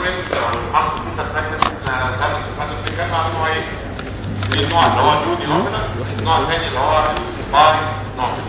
توينز او المالتي فيتا بريجنسي زي ما اتفقنا بنتكلم عن نوعين في النوع اللي هو اليوني نومينال النوع الثاني اللي هو الباي نومينال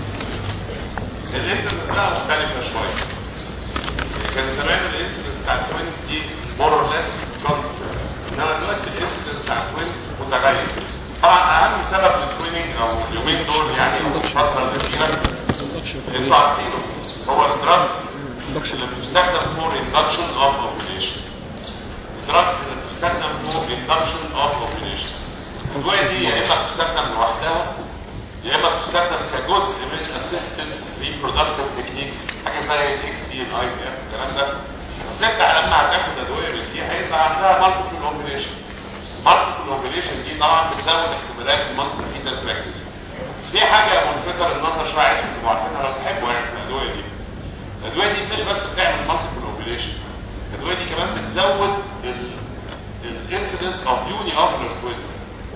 الانسنس بقى مختلفه شويه كان زمان الانسنس بتاع التوينز دي مور اور ليس كونستنت انما دلوقتي الانسنس بتاع التوينز متغير طبعا اهم سبب للتويننج او اليومين دول يعني او الفتره الاخيره انتوا عارفينه هو الدراجز اللي بتستخدم فور اندكشن اوف اوفيليشن الدراجز اللي بتستخدم فور اندكشن اوف اوفيليشن الادويه دي يا اما بتستخدم لوحدها يا اما بتستخدم كجزء من اسيستنت ريبرودكتيف تكنيكس حاجه زي الاكس سي الاي بي اف الكلام ده بس انت لما هتاخد ادويه من دي هيبقى عندها مالتيبل اوفيليشن مالتيبل اوفيليشن دي طبعا بتزود احتمالات المالتيبل فيتال براكتس بس في حاجه منفصله النظر شويه عايزكم تبقوا عارفينها لو تحبوا يعني في الادويه دي الادويه دي مش بس بتعمل مالتيبل اوفيليشن الادويه دي كمان بتزود الانسيدنس اوف يوني اوفيلر توينز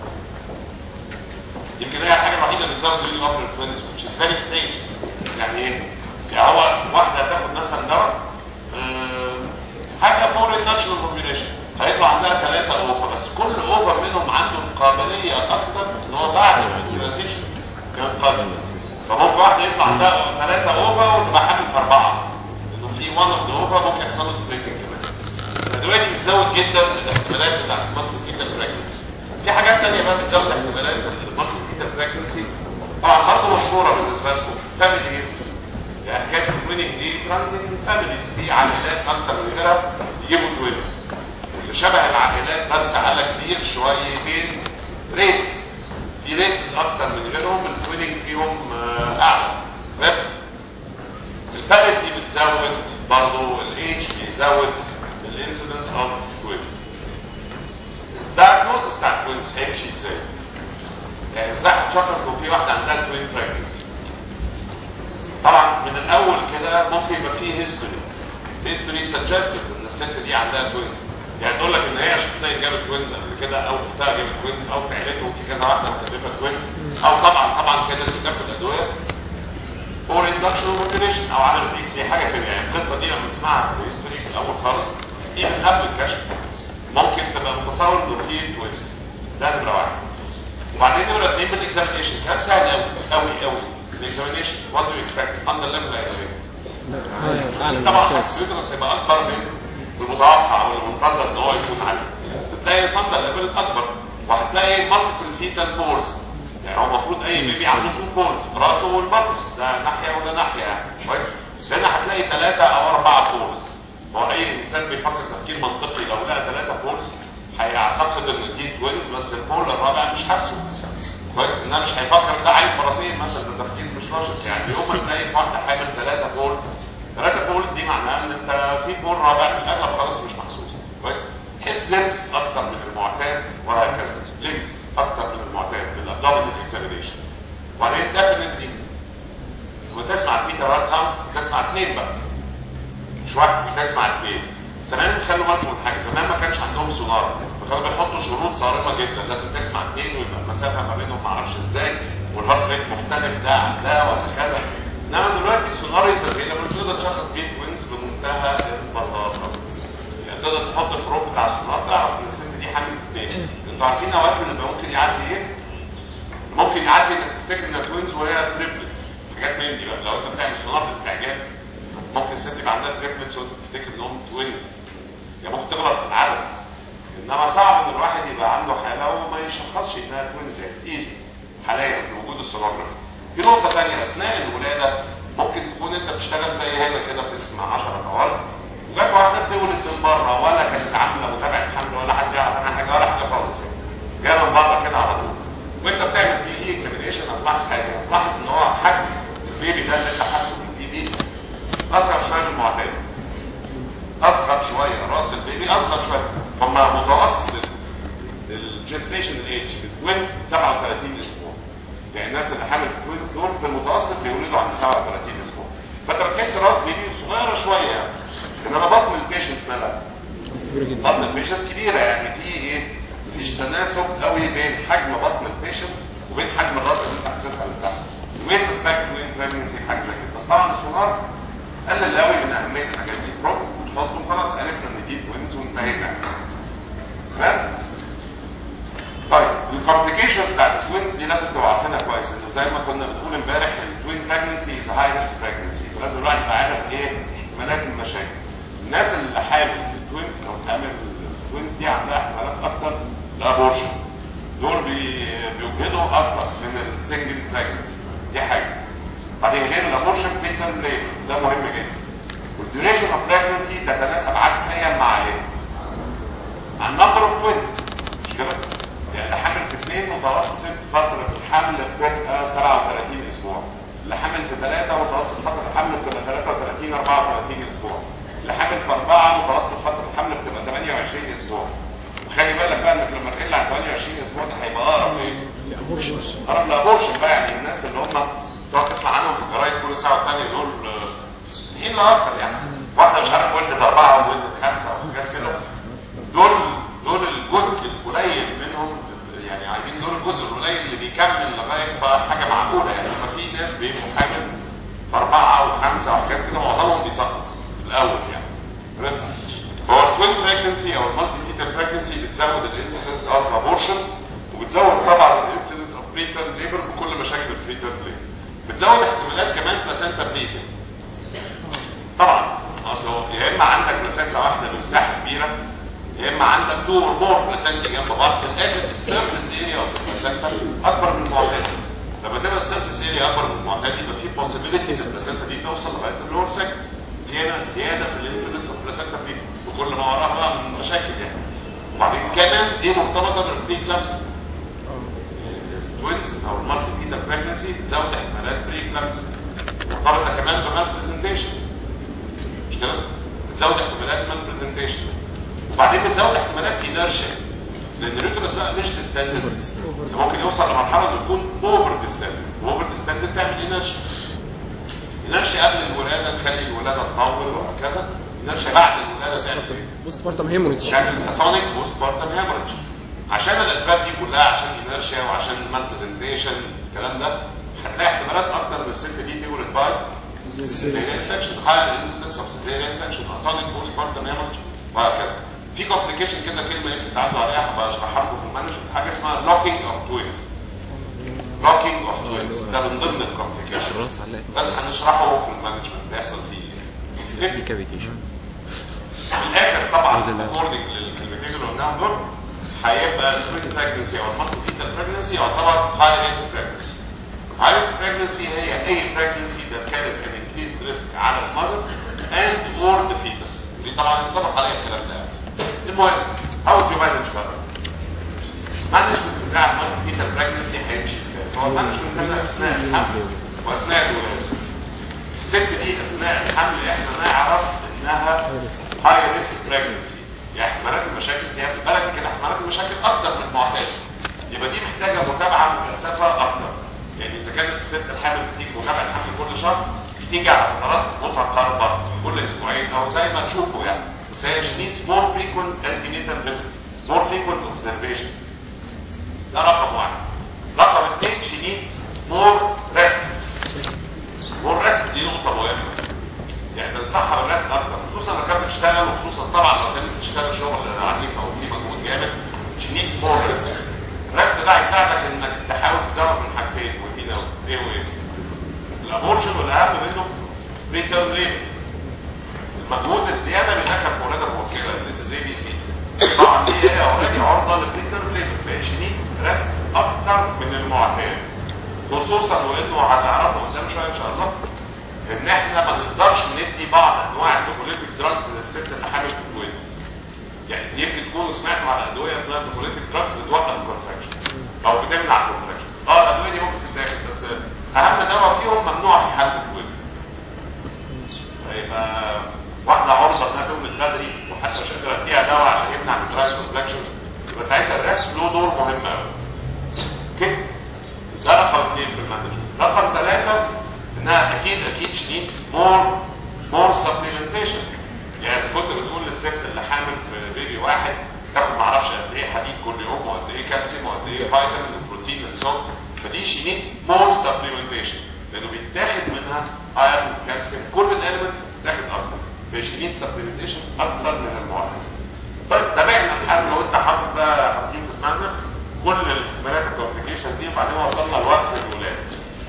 يمكن هي الحاجه الوحيده اللي بتزود اليوني اوفيلر توينز which is very strange يعني ايه؟ يعني هو واحده هتاخد مثلا دواء آه، حاجه فور ناتشورال اوفيليشن هيطلع عندها ثلاثه اوفر بس كل اوفر منهم عنده القابليه اكتر ان هو بعد الاوفيلايزيشن ينقسم فممكن واحده يطلع عندها ثلاثه اوفر وتبقى حامل في اربعه انه في وان اوف ذا اوفر ممكن يحصل له ستريكنج كمان الادويه دي بتزود جدا الاحتمالات بتاعت المالتي فيتال براجنسي في حاجات ثانيه بقى بتزود احتمالات المالتي فيتال براجنسي طبعا برضه مشهوره بالنسبه لكم فاميلي هيستوري يعني حكايه التويننج دي ترانزيت فاميليز في عائلات اكتر من غيرها يجيبوا توينز اللي شبه العائلات بس على كبير شويتين ريس في ريسز اكتر من غيرهم التويننج فيهم آه، اعلى تمام الباريتي بتزود برضه الايدج بيزود الانسيدنس اوف توينز الدايجنوستس بتاع التوينز هيمشي ازاي؟ يعني ازاي هتشخص لو في واحده عندها توين براجنسي طبعا من الاول كده ممكن يبقى فيه هيستوري هيستوري سجستد ان الست دي عندها توينز يعني تقول لك ان هي شخصيا جابت توينز قبل كده او اختها جابت توينز او في عيلتهم في كذا واحده مكلفه توينز او طبعا طبعا كده بتاخد ادويه فور اندكشن اوبريشن او عملت اكس حاجه كده يعني القصه دي لما تسمعها في الهيستوري في الاول خالص دي من قبل الكشف ممكن تبقى متصور انه في توينز ده نمره واحد وبعدين نمره اثنين بالاكزامينشن كان سهل قوي قوي قوي الاكزامينشن وات دو اكسبكت اندر ليفل اكزامينشن طبعا السيوترس هيبقى اكبر من المتوقع او المنتظر ان هو يكون عالي تلاقي الفندق ليفل اكبر وهتلاقي مالتيبل فيتال بورز يعني هو المفروض اي بيبي عنده تو بورز راسه والبطس ده ناحيه وده ناحيه يعني كويس هنا هتلاقي ثلاثه او اربعه بورز هو اي انسان بيفكر تفكير منطقي لو لقى ثلاثه بورز هيعتقد ان دي توينز بس البول الرابع مش حاسه كويس انها مش هيفكر ده عيل برازيل مثلا ده تفكير مش ناشط يعني يوم ما تلاقي في واحده حامل ثلاثه بولز ثلاثه بولز دي معناها ان انت في بول رابع في الاغلب خلاص مش محسوس كويس تحس لمس اكتر من المعتاد وهكذا لمس اكتر من المعتاد في الابدومينال اكزامينيشن وبعدين ديفنتلي وتسمع البيتا رات ساوندز تسمع اثنين بقى مش واحد تسمع اثنين زمان خلوا بالكم من حاجه زمان ما كانش عندهم سونار فكانوا بيحطوا شروط صارمه جدا لازم تسمع اثنين ويبقى المسافه ما بينهم ما اعرفش ازاي والهارت ريت مختلف ده عن ده وهكذا انما دلوقتي السونار افيلابل تقدر تشخص بيه توينز بمنتهى البساطه يعني تقدر تحط الفروق بتاع السونار تعرف ان الست دي حامل اثنين انتوا عارفين اوقات ان ممكن يعدي ايه؟ ممكن يعدي انك تفتكر انها توينز وهي تريبلتس حاجات من دي بقى لو انت بتعمل سونار باستعجال ممكن الست يبقى عندها تريبلتس وانت تفتكر انهم توينز يعني ممكن تغلط في العدد انما صعب ان الواحد يبقى عنده حاله وما يشخصش انها توينز ايزي حاليا في وجود السونوجرافي في نقطه ثانيه اثناء الولاده ممكن تكون انت بتشتغل زي هنا كده في اسم 10 اوار وجات واحده بتولد من بره ولا كانت عامله متابعه حمل ولا حد يعرف عنها حاجه ولا حاجه خالص جايه من بره كده على طول وانت بتعمل بي دي اكزامينيشن هتلاحظ حاجه هتلاحظ ان هو حجم البيبي ده اللي انت حاسه في البي دي اصغر شويه من المعتاد اصغر شويه راس البيبي اصغر شويه هم متوسط الجستيشن ايج في التوينز 37 اسبوع يعني الناس اللي حامل التوينز دول في المتوسط بيولدوا عند 37 اسبوع فانت بتحس راس بيبي صغيره شويه يعني انما بطن البيشنت مالها بطن البيشنت كبيره يعني في ايه مفيش تناسب قوي بين حجم بطن البيشنت وبين حجم الراس اللي انت حاسسها اللي تحت ويس سباك توين بريجنسي حاجه زي كده بس طبعا السونار قلل قوي من اهميه الحاجات دي بروح تحطه خلاص عرفنا ان دي توينز وزي ما كنا بنقول امبارح التوين براجنسي از هاي ريسك براجنسي فلازم الواحد يبقى عارف ايه احتمالات المشاكل الناس اللي حامل في التوينز او حامل التوينز دي عندها احتمالات اكتر لابورشن دول بي... بيوجدوا اكتر من السنجل براجنسي دي حاجه بعدين غير الابورشن بيتر ليه ده مهم جدا والديوريشن اوف براجنسي تتناسب عكسيا مع ايه؟ مع النمبر اوف توينز مش كده؟ يعني اللي حامل في اثنين متوسط فترة الحمل بتبقى 37 اسبوع اللي حامل في ثلاثة متوسط فترة الحمل بتبقى 33 34 اسبوع اللي حامل في أربعة متوسط فترة الحمل بتبقى 28 اسبوع وخلي بالك بقى انك لما تقل عن 28 اسبوع ده هيبقى اقرب ايه؟ اقرب لابورشن بقى يعني الناس اللي هم تقعد تسمع عنهم في الجرايد كل ساعة والتانية دول مين اكتر يعني واحدة مش عارف ولدت أربعة وولدت خمسة وحاجات كده دول دول الجزء القليل منهم يعني عايزين دول الجزء القليل اللي بيكمل لغايه بقى حاجه معقوله يعني ففي ناس بيبقوا حامل في اربعه وخمسه وحاجات كده معظمهم بيسقط في الاول يعني هو التوين بريجنسي او المالتي فيتال بريجنسي بتزود الانسيدنس اوف ابورشن وبتزود طبعا الانسيدنس اوف بريتال ليبر بكل مشاكل البريتال ليبر بتزود احتمالات كمان بلاسنتا بريتال طبعا اصل يا اما عندك بلاسنتا واحده بمساحه كبيره يا اما عندك تو اور مور بلاسنتا جنب بعض في الاخر السيرفس اريا اوف البلاسنتا اكبر من المعتاد لما تبقى السيرفس اريا اكبر من المعتاد يبقى في بوسيبيليتي ان البلاسنتا دي توصل لغايه اللور سيكت في هنا زياده في الانسيدنس اوف بلاسنتا بري وكل ما وراها بقى من مشاكل يعني وبعدين كمان دي مرتبطه بالبري كلامسي التوينز او المالتي بيتا بريجنسي بتزود احتمالات بري كلامسي مرتبطه كمان بمال برزنتيشنز مش كده؟ بتزود احتمالات مال برزنتيشنز وبعدين بتزود احتمالات انرشيا لان الريتروس بقى مش ديستندد بس ممكن يوصل لمرحله انه يكون اوفر ديستندد واوفر ديستندد تعمل انرشيا انرشيا قبل الولاده تخلي الولاده تطول وهكذا انرشيا بعد الولاده تعمل ايه؟ بوست بارتم هيموريج تعمل اتونيك بوست بارتم هيموريج عشان الاسباب دي كلها عشان انرشيا وعشان مان برزنتيشن الكلام ده هتلاقي احتمالات اكتر ان الست دي تولد باي سيزيريان سكشن هاير انسيدنس اوف سيزيريان سكشن اتونيك بوست بارتم هيموريج وهكذا في كومبليكيشن كده كلمه يمكن تعدوا عليها هبقى اشرحها لكم في المانجمنت حاجه اسمها لوكينج اوف توينز لوكينج اوف توينز ده من ضمن الكومبليكيشن الراس علقت بس هنشرحه في المانجمنت بيحصل فيه ايه ديكابيتيشن في الاخر طبعا اكوردنج للكلمتين اللي قلناهم دول هيبقى التوين بريجنسي او المالتي فيتال بريجنسي يعتبر هاي ريسك بريجنسي هاي ريسك بريجنسي هي اي بريجنسي that carries an increased risk على المذر and or the fetus دي طبعا ينطبق عليها الكلام ده المهم how do you manage بقى المانجمنت بتاع المالتي فيتال بريجنسي هيمشي ازاي هو المانجمنت ده اثناء الحمل واثناء الولاده الست دي اثناء الحمل احنا نعرف انها هاي ريسك بريجنسي يعني احتمالات المشاكل فيها في البلد كده احتمالات المشاكل اكتر من المعتاد يبقى دي محتاجه متابعه مكثفه اكتر يعني اذا كانت الست الحامل بتيجي متابعه الحمل كل شهر بتيجي على فترات متقاربه كل اسبوعين او زي ما تشوفوا يعني بس هي she needs more frequent antenatal visits more frequent observation ده رقم واحد رقم اثنين she needs more rest more rest دي نقطه مهمه يعني بنصحها بالريست اكتر خصوصا لو كانت بتشتغل وخصوصا طبعا لو كانت بتشتغل شغل عنيف او في مجهود جامد she needs more rest الريست ده هيساعدك انك تحاول تزود من حاجتين مهمين قوي ايه وايه؟ الابورشن والاهم منه بريتيرم ليبر المجهود الزياده بيدخل في ولاده مبكره اللي زي بي سي طبعا دي هي اوريدي عرضه للبريتيرم ليبر فهي she needs ريست اكتر من المعتاد خصوصا وانه هتعرفوا قدام شويه ان شاء الله ان احنا ما نقدرش ندي بعض انواع الدوكوليتيك دراجز للست اللي حامل في الكويز يعني يمكن تكونوا سمعتوا على ادويه اسمها دوكوليتيك دراجز بتوقف الكونتراكشن او بتمنع الكونتراكشن اه الادويه دي ممكن تتاخد بس اهم دواء فيهم ممنوع في حاله الكويز فيبقى واحده عرضه انها تولد بدري وحتى مش قادره اديها دواء عشان يمنع الكونتراكشن كونتراكشنز يبقى ساعتها الريسك له دور مهم قوي اوكي ده رقم اثنين في المانجمنت رقم ثلاثه انها اكيد اكيد she needs more more supplementation يعني اذا كنت بتقول للست اللي حامل في بيبي واحد تاخد معرفش قد ايه حديد كل يوم وقد ايه كالسيوم وقد ايه فيتامين وبروتين وسولت فدي she needs more supplementation لانه بيتاخد منها ايرون كالسيوم كل الاليمنتس بتتاخد اكتر ف she needs supplementation اكتر من المعتاد طيب تابعنا الحل لو انت حاطط بقى حاطين في دماغك كل الاحتمالات الكومبليكيشن دي وبعدين وصلنا لوقت الولاده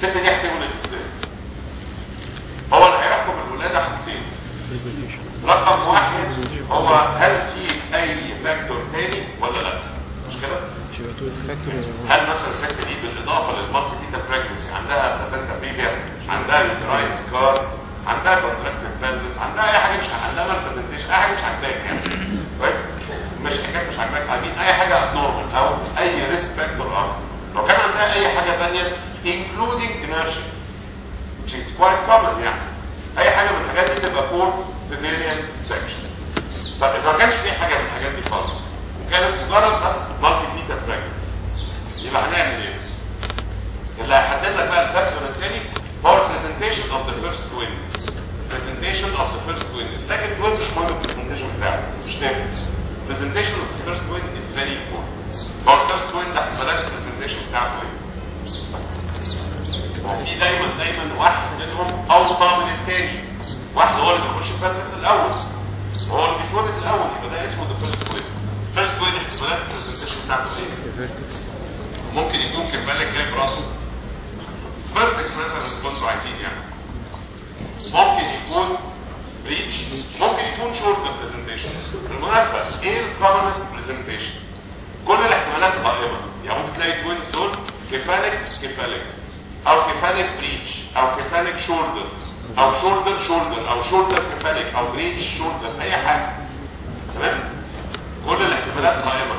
الست دي هتولد ازاي هو اللي هيحكم الولاده حاجتين رقم واحد هو هل في اي فاكتور تاني ولا لا مش كده هل مثلا الست دي بالاضافه للمالتي بيتا بريجنسي عندها بلاسنتا بريفيا عندها يوزراين سكار عندها كونتراكتيف بلفس عندها اي حاجه مش عندها مال برزنتيشن اي حاجه مش عاجباك يعني كويس مش حاجات مش عاجباك عاملين اي حاجه ابنورمال او اي ريسك فاكتور اخر لو كان عندها اي حاجه ثانيه including inertia which is quite common يعني اي حاجه من الحاجات دي تبقى فور cesarean section طب اذا ما كانش في حاجه من الحاجات دي خالص وكانت مجرد بس مالتي بيتا بريجنسي يبقى هنعمل ايه؟ اللي هيحدد لك بقى الفاكتور الثاني هو presentation of the first twin presentation of the first twin السكند twin مش مهم البرزنتيشن بتاعه مش تافه presentation of the first twin is very important هو الفيرست twin ده بلاش البرزنتيشن بتاعته ايه وفي دايما دايما واحد منهم اوطى من الثاني واحد هو اللي بيخش البلس الاول وهو اللي بيتولد الاول يبقى ده اسمه ذا فيرست توين فيرست توين احتمالات البرزنتيشن بتاعته ايه؟ ممكن يكون كفاله جاي براسه فيرتكس مثلا كنتوا عايزين يعني ممكن يكون ريتش ممكن يكون شورت برزنتيشن بالمناسبه ايه الكومنست برزنتيشن كل الاحتمالات قائمه يعني ممكن تلاقي التوينز دول كفالك كفالك او كفالك ريتش او كفالك شولدر او شولدر شولدر او شولدر كفالك او ريتش شولدر اي حاجه تمام كل الاحتمالات قائمه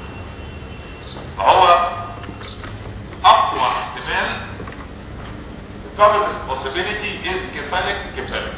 فهو اقوى احتمال commonest possibility is كفالك كفالك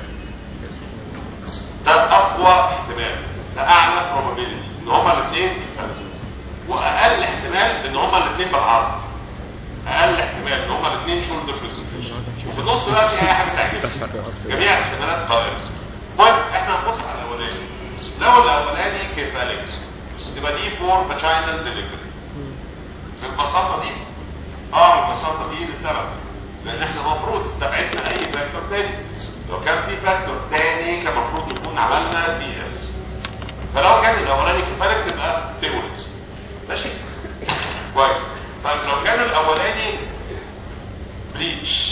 ده اقوى احتمال ده اعلى probability ان هما الاثنين كفالك واقل احتمال ان هما الاثنين بالعرض اقل احتمال ان هما الاثنين شولدر برزنتيشن وفي النص بقى في اي حاجه تعجبك جميع الاحتمالات قائمه المهم احنا هنبص على الاولاني لو الاولاني كفالك يبقى دي فور فاجينال ديليفري بالبساطه دي اه بالبساطه دي لسبب لان احنا المفروض استبعدنا اي فاكتور تاني لو كان في فاكتور تاني كان المفروض نكون عملنا سي اس فلو كان الاولاني كفالك تبقى تولد ماشي كويس طيب لو كان الاولاني بريتش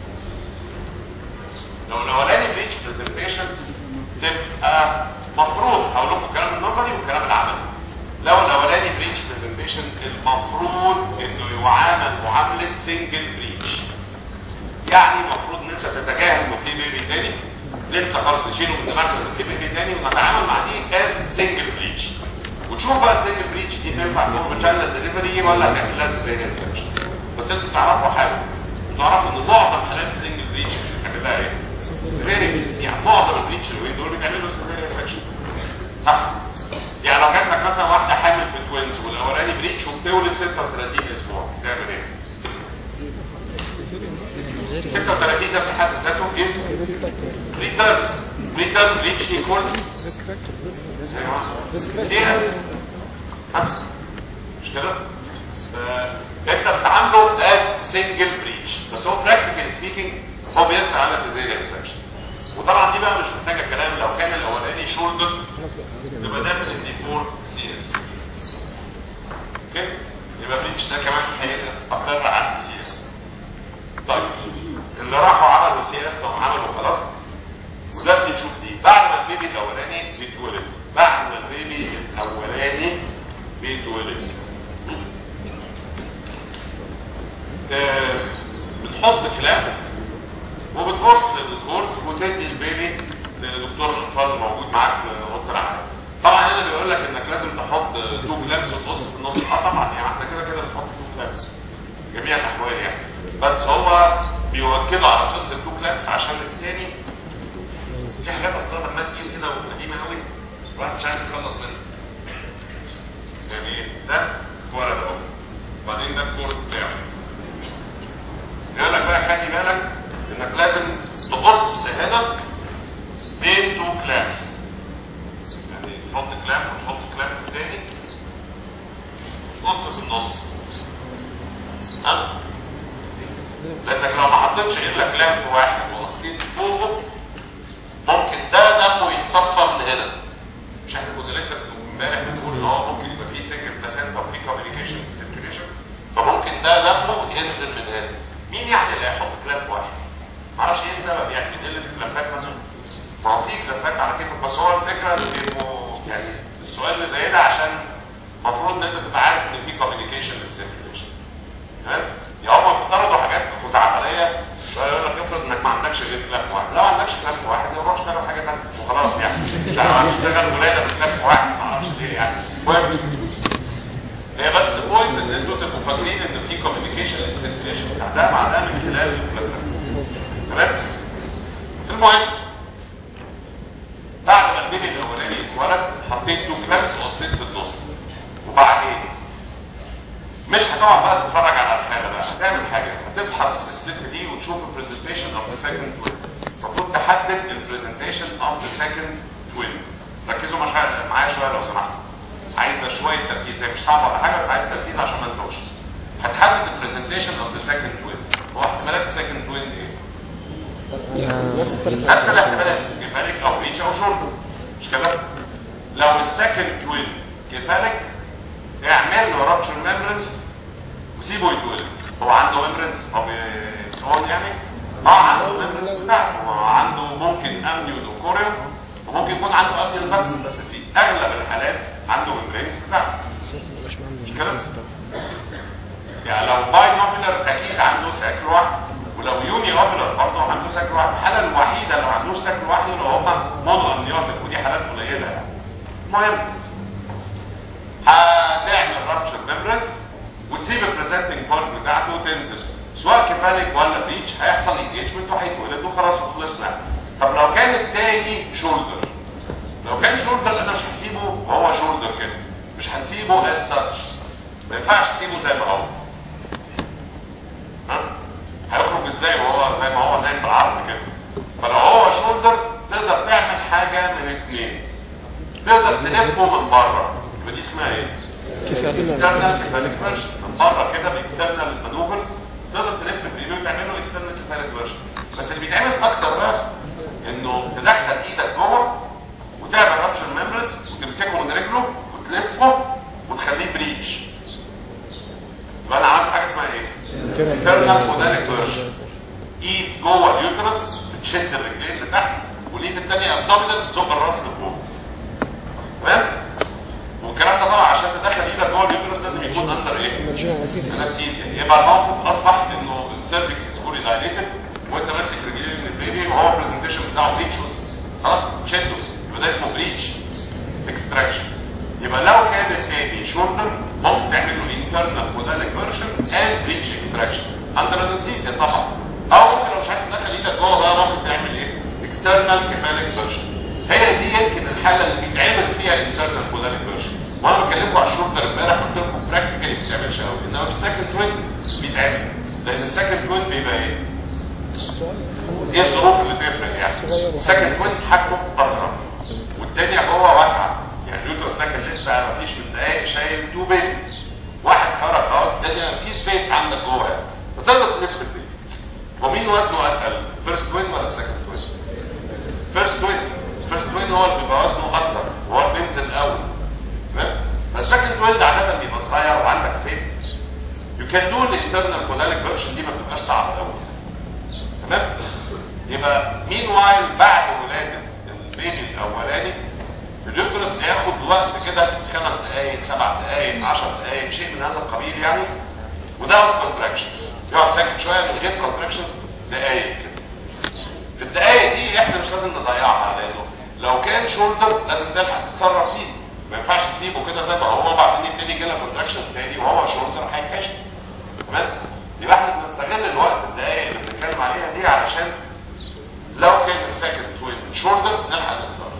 لو الاولاني بريتش برزنتيشن تبقى مفروض هقول لكم الكلام النظري والكلام العملي لو الاولاني بريتش برزنتيشن المفروض انه يعامل معامله سنجل بريتش يعني المفروض ان انت تتجاهل انه في بيبي تاني لسه خالص نشيله من دماغنا ان في بيبي تاني ونتعامل مع دي از سنجل بريتش وتشوف بقى السنجل بريتش دي تنفع تكون فاجينال ديليفري ولا هتعمل لها سيزيريان سكشن بس انتوا تعرفوا حاجه تعرفوا ان معظم حالات السنجل بريتش بتعمل لها ايه؟ سيزيريان يعني معظم البريتش اللي دول بيتعملوا سيزيريان سكشن صح؟ يعني لو جات لك مثلا واحده حامل في التوينز والاولاني بريتش وبتولد 36 اسبوع تعمل ايه؟ 36 ده في حد ذاته از ريتيرن ريتيرن ريتش ايكوالز ريسك فاكتور ريسك بس مش كده؟ انت بتعامله از سنجل بريتش بس هو براكتيكال سبيكينج هو بيرسى على سيزيريان سكشن وطبعا دي بقى مش محتاجه كلام لو كان الاولاني شولدر خلاص بقى يبقى ده بتدي فور سي اس اوكي يبقى بريتش ده كمان هيستقر عن سي اس طيب اللي راحوا عملوا سي اس هم عملوا خلاص ودلوقتي نشوف دي بعد ما البيبي الاولاني بيتولد بعد ما البيبي الاولاني بيتولد آه، بتحط كلام وبتبص للكورت وتدي البيبي لدكتور الاطفال الموجود معاك في اوضه العمل طبعا هنا بيقول لك انك لازم تحط تو كلابس وتبص في النص اه طبعا يعني احنا كده كده بنحط تو كلابس جميع الاحوال يعني بس هو بيوكله على قصه تو كلابس عشان الثاني في حاجات اصلا لما كتير كده وقديمه قوي الواحد مش عارف يخلص منها يعني ده ولد اهو وبعدين ده الكورت بتاعه يقول لك بقى خلي بالك انك لازم تبص هنا بين تو كلامس يعني تحط كلام وتحط كلام تاني نص في النص ها لانك لو ما حطيتش الا كلام واحد وقصيت فوقه ممكن ده دمه يتصفى من هنا مش احنا كنا لسه امبارح بنقول ان هو ممكن يبقى فيه سنجل بلاسنتا وفيه كوميونيكيشن سيركيليشن فممكن ده دمه ينزل من هنا مين يعني اللي هيحط ما هو في جرافات على كيفك بس هو الفكره انه يعني السؤال اللي زي ده عشان المفروض ان انت تبقى عارف ان في كوميونيكيشن للسيركيوليشن تمام يا هم بيفترضوا حاجات خزعبليه يقول لك افرض انك ما عندكش غير كلام واحد لو ما عندكش كلام واحد يروح اشتغل حاجه ثانيه وخلاص يعني لا لو هتشتغل ولاده بكلام واحد ما اعرفش ليه يعني المهم هي بس البوينت ان انتوا تبقوا فاكرين ان في كوميونيكيشن للسيركيوليشن ده معناه من خلال البلازما تمام المهم بعد ما البيبي الاولاني اتولد حطيت له كلامس وقصيت في النص وبعدين مش هتقعد بقى تتفرج على الحاله بقى هتعمل حاجه هتفحص الست دي وتشوف البرزنتيشن اوف ذا سكند توين المفروض تحدد البرزنتيشن اوف ذا سكند توين ركزوا معايا معايا شويه لو سمحتوا عايزه شويه تركيز هي مش صعبه ولا حاجه بس عايز تركيز عشان ما نتوهش هتحدد البرزنتيشن اوف ذا سكند توين هو احتمالات السكند توين ايه؟ نفس الثلاث نفس الاحتمالات كفالك او ريتش او شورت مش كده لو السكند توين كفالك اعمل له رابشر ميمبرنس وسيبه يتولد هو عنده ميمبرنس هو بيتقول يعني اه عنده ميمبرنس بتاعته هو عنده ممكن امنيون وكوريون وممكن يكون عنده امنيون بس بس في اغلب الحالات عنده ميمبرنس بتاعته مش كده يعني لو باي نوبلر اكيد عنده ساكل واحد ولو يوني اوبلر برضه عنده ساكل واحد الحاله الوحيده اللي ما عندوش ساكل واحد اللي هم مونو امنيوتك ودي حالات قليله يعني المهم هتعمل رابشر ميمبرنس وتسيب البريزنتنج بارت بتاعته وتنزل سواء كفالك ولا بريتش هيحصل انجيجمنت وهيتولد وخلاص وخلصنا طب لو كان التاني شولدر لو كان شولدر انا مش هسيبه وهو شولدر كده مش هنسيبه از ساتش ما ينفعش تسيبه زي ما هو ها هيخرج ازاي وهو زي ما هو نايم بالعرض كده فلو هو شولدر تقدر تعمل حاجه من اتنين تقدر تلفه من بره يبقى دي اسمها ايه؟ اكسترنال كفالك فيرجن من بره كده باكسترنال مانوفرز تقدر تلف البيبي وتعمل له اكسترنال كفالك فيرجن بس اللي بيتعمل اكتر بقى انه تدخل ايدك جوه وتعمل رابشر ميمبرز وتمسكه من رجله وتلفه وتخليه بريتش يبقى انا عملت حاجه اسمها ايه؟ انترنال موداليك فيرجن ايد جوه اليوترس بتشد الرجلين لتحت والايد الثانيه ابدومينال بتزق الراس لفوق تمام؟ والكلام ده طبعا عشان تدخل ايدك جوه اليوترس لازم يكون اندر ايه؟ انستيزيا يبقى الموقف اصبح انه السيرفكس سكوري دايليتد وانت ماسك رجلين البيبي وهو البرزنتيشن بتاعه بريتشوس خلاص شده يبقى ده اسمه بريتش اكستراكشن يبقى لو كان الثاني شولدر ممكن تعمل له انترنال موداليك فيرجن اند بريتش اكستراكشن اندر انستيزيا طبعا او ممكن لو مش عايز تدخل ايدك جوه بقى ممكن تعمل ايه؟ اكسترنال كفالك فيرجن هي دي يمكن الحاله اللي بيتعمل فيها انترنال موداليك فيرجن وانا بكلمكم على الشولدر امبارح قلت لكم براكتيكالي ما بتتعملش قوي انما في السكند توين بيتعمل لان السكند توين بيبقى ايه؟ ايه الظروف اللي تفرق يعني؟ السكند توين حجمه اصغر والتانية جوه واسعه يعني اليوترس ده كان لسه ما فيش من دقايق شايل تو بيبيز واحد خرج خلاص الدنيا في سبيس عندك جوه يعني فتقدر تلف البيبي ومين وزنه اتقل؟ فيرست توين ولا سكند توين؟ فيرست توين فيرست توين هو اللي بيبقى وزنه اكتر وهو اللي بينزل الاول تمام؟ فالسكند توين ده عاده بيبقى صغير وعندك سبيس يو كان دو الانترنال موداليك فيرجن دي ما بتبقاش صعبه قوي تمام؟ يبقى مين وايل بعد ولاده البيبي الاولاني اليوترس هياخد وقت كده خمس دقائق سبع دقائق 10 دقائق شيء من هذا القبيل يعني وده كونتراكشنز يقعد ساكت شويه من غير كونتراكشنز دقائق كده في الدقائق دي احنا مش لازم نضيعها لانه لو كان شولدر لازم تلحق تتصرف فيه ما ينفعش تسيبه كده زي ما هو وبعدين يبتدي يجي لك كونتراكشنز تاني وهو شولدر هيتكشف تمام يبقى احنا بنستغل الوقت الدقائق اللي بنتكلم عليها دي علشان لو كان السكند توين شولدر نلحق نتصرف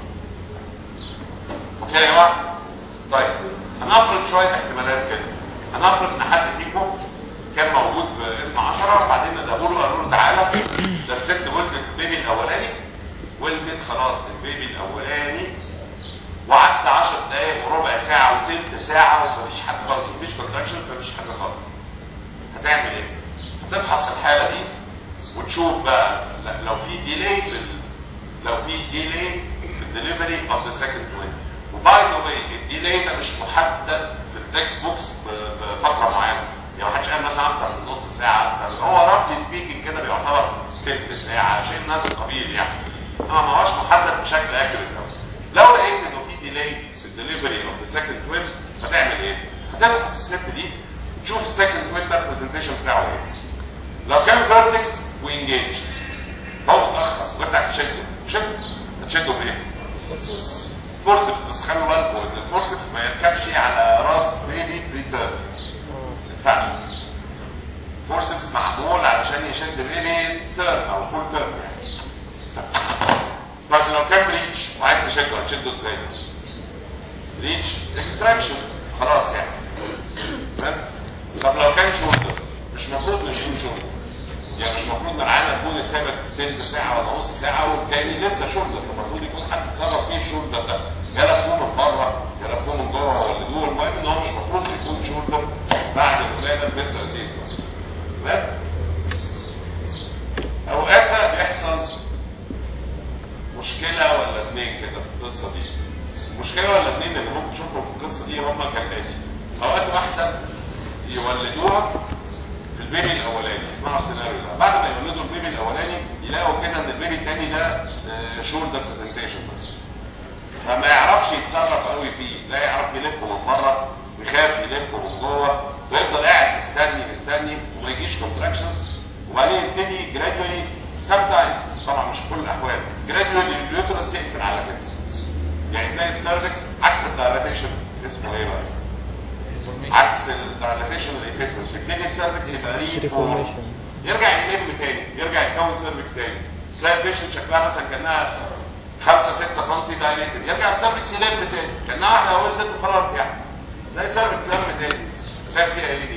اوكي يا جماعه طيب هنفرض شويه احتمالات كده هنفرض ان حد فيكم كان موجود في اسم 10 وبعدين ندهوا له قالوا له تعالى ده الست ولدت البيبي الاولاني ولدت خلاص البيبي الاولاني وقعدت 10 دقايق وربع ساعه وثلث ساعه ومفيش حد خالص مفيش كونتراكشنز مفيش حاجه خالص هتعمل ايه؟ هتفحص الحاله دي وتشوف بقى لو في ديلي في لو في ديلي في الدليفري اوف ذا سكند توين وباي ذا واي الديلي ده مش محدد في التكست بوكس بفتره معينه يعني ما حدش قال مثلا اكتر من نص ساعه اكتر هو راسلي سبيكينج كده بيعتبر تلت ساعه شيء من هذا القبيل يعني اه ما هوش محدد بشكل اكيوريت قوي لو لقيت انه في ديلي في الدليفري اوف ذا سكند توين هتعمل ايه؟ هتبحث الست دي تشوف السكند توين ده البرزنتيشن بتاعه ايه لو كان فيرتكس وانجيج هو متاخر وانت عايز تشده شد هتشده بايه؟ فورسبس بس خلوا بالكم ان الفورسبس ما يركبش على راس بيبي بريتيرن ما ينفعش فورسبس معمول علشان يشد بيبي تيرن او فول تيرن يعني طب لو كان ريتش وعايز تشده هتشده ازاي؟ ريتش اكستراكشن خلاص يعني تمام؟ طب لو كان شولدر مش المفروض نشيل شولدر يعني مش المفروض العينه تكون اتسابت تلت ساعه ولا نص ساعه والتاني لسه شولدر المفروض يكون حد اتصرف فيه الشولدر ده يا لفوه من بره يا لفوه من جوه هو اللي جوه المهم ان هو مش المفروض يكون شولدر بعد الولاده بمثل زيت تمام اوقات بقى بيحصل مشكله ولا اتنين كده في القصه دي المشكله ولا اتنين اللي ممكن تشوفهم في القصه دي هم كالاتي اوقات واحده يولدوها في البيبي الاولاني اسمعوا السيناريو ده بعد ما يولدوا البيبي الاولاني يلاقوا كده ان البيبي الثاني ده شولدر برزنتيشن بس فما يعرفش يتصرف قوي فيه لا يعرف يلف من بره يخاف يلف من جوه ويفضل قاعد مستني مستني وما يجيش كونتراكشنز وبعدين يبتدي جرادولي سام طبعا مش في كل الاحوال جرادولي اليوترس يقفل على كده يعني تلاقي السيرفكس عكس الدايلاتيشن اسمه ايه بقى؟ عكس الدايلاتيشن والافيسمنت يبتدي السيرفكس يبقى ليه ريفورميشن يرجع يلم تاني يرجع يكون سيرفكس تاني تلاقي البيشنت شكلها مثلا كانها 5 6 سم دايليتد يرجع السيرفكس يلم تاني كانها واحده ولدت وخلاص يعني تلاقي السيرفكس لم تاني تلاقي فيها ايه دي؟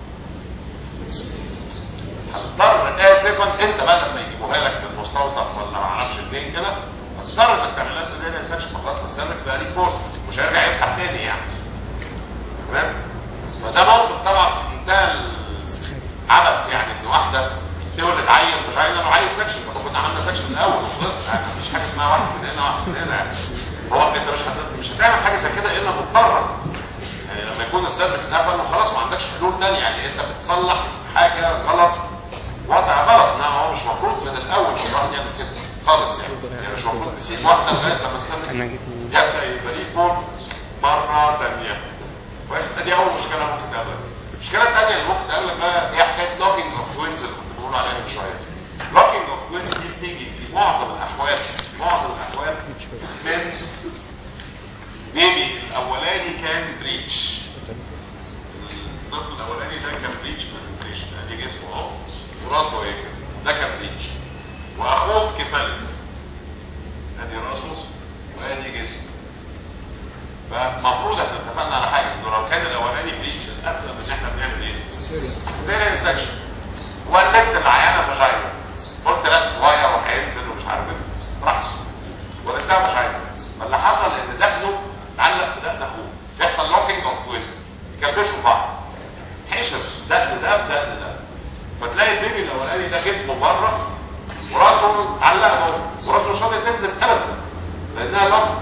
هتضطر اسفا انت بقى لما يجيبوها لك في المستوصف ولا ما اعرفش منين كده هتضطر انك تعمل لها سيزيريان سكشن خلاص ما السيرفكس بقى ليه فورس مش هيرجع يفتح تاني يعني تمام؟ فده موقف طبعا في منتهى عبث يعني ان واحده تولد عيل مش عايزه له عيل سكشن طب كنا عملنا سكشن الاول وخلص يعني مفيش حاجه اسمها واحد من هنا واحد من هنا يعني هو انت مش هت- مش هتعمل حاجه زي كده الا مضطره يعني لما يكون السيرفكس قفل وخلاص ما عندكش حلول تانية يعني انت بتصلح حاجه غلط وضع غلط انما هو مش المفروض من الاول الواحد يعمل كده خالص يعني يعني مش المفروض تسيب واحده لغايه لما السيرفكس انا جيت من يبدا يبقى ليه فوق مره ثانيه كويس ادي اول مشكله ممكن تقابلك المشكله الثانيه اللي ممكن تقابلك بقى هي حكايه لوكينج اوف توينز اللي كنت بقول عليها من شويه لوكينج اوف توينز دي بتيجي في معظم الاحوال في معظم الاحوال من بيبي الاولاني كان بريتش الطفل الاولاني ده كان بريتش برزنتيشن ادي جسمه اهو وراسه ايه كده ده كان بريتش واخوه كفالك ادي راسه وادي جسمه فالمفروض احنا اتفقنا على حاجه انه لو كان الاولاني بريتش الاسلم ان احنا بنعمل ايه؟ سيريان سكشن ولدت العيانه فاجينا قلت لا صغير وهينزل ومش عارف ايه راح ولدتها فاجينا فاللي حصل ان دقنه علق في دقن اخوه يحصل لوكينج اوف تويست يكبشوا بعض حشر دقن ده بدقن ده فتلاقي البيبي الاولاني ده جسمه بره وراسه معلقه جوه وراسه مش راضي تنزل ابدا لانها لوكت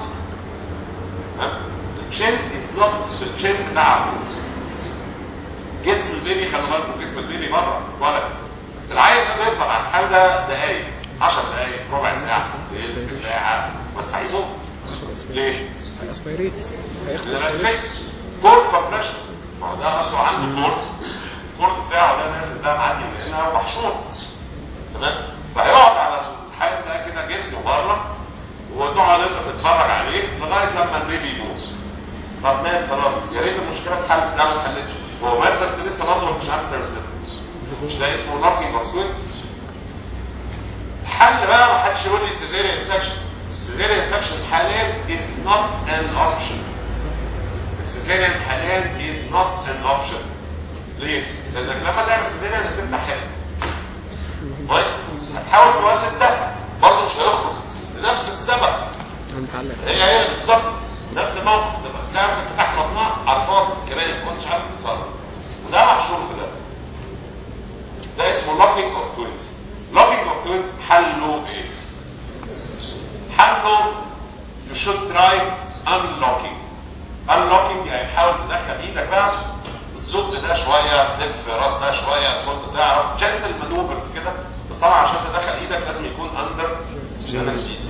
الشين از لوكت بالشين بتاعه جسم البيبي خلي بالكم جسم البيبي بره ولد العيل ده بيفضل على الحال ده دقايق 10 دقايق ربع ساعه تلت ساعه بس هيموت ليه؟ اسبيريت هياخد لان اسبيريت الاسبكت كورد كومبريشن ما هو ده راسه عنده كورد الكورد بتاعه ده نازل ده معدي من هنا محشور تمام فهيقعد على الحال ده كده جسمه بره وتقعد انت تتفرج عليه لغايه لما البيبي يموت طب مات خلاص يا ريت المشكله اتحلت لا ما اتحلتش هو مات بس لسه برضه مش عارف ترسم مش ده اسمه نوكينج اوف توينز الحل بقى ما حدش يقول لي سيزيريان سكشن سيزيريان سكشن حاليا is not an option السيزيريان حاليا is not an option ليه؟ لانك لما تعمل سيزيريان هتفتح حلم كويس؟ هتحاول تولد ده برضه مش هيخرج لنفس السبب انا متعلق هي هي بالظبط نفس الموقف تبقى تلاقي نفسك فتحت بطنها على الفاضي كمان ما كنتش عارف تتصرف وده محشور في ده ده اسمه لوكينج اوف توينز لوكينج اوف توينز حله ايه؟ حله you should try unlocking unlocking يعني تحاول تدخل ايدك بقى تزق ده شويه تلف راس ده شويه كنت تعرف جنتل مانوفرز كده بس طبعا عشان تدخل ايدك لازم يكون اندر انستيزيا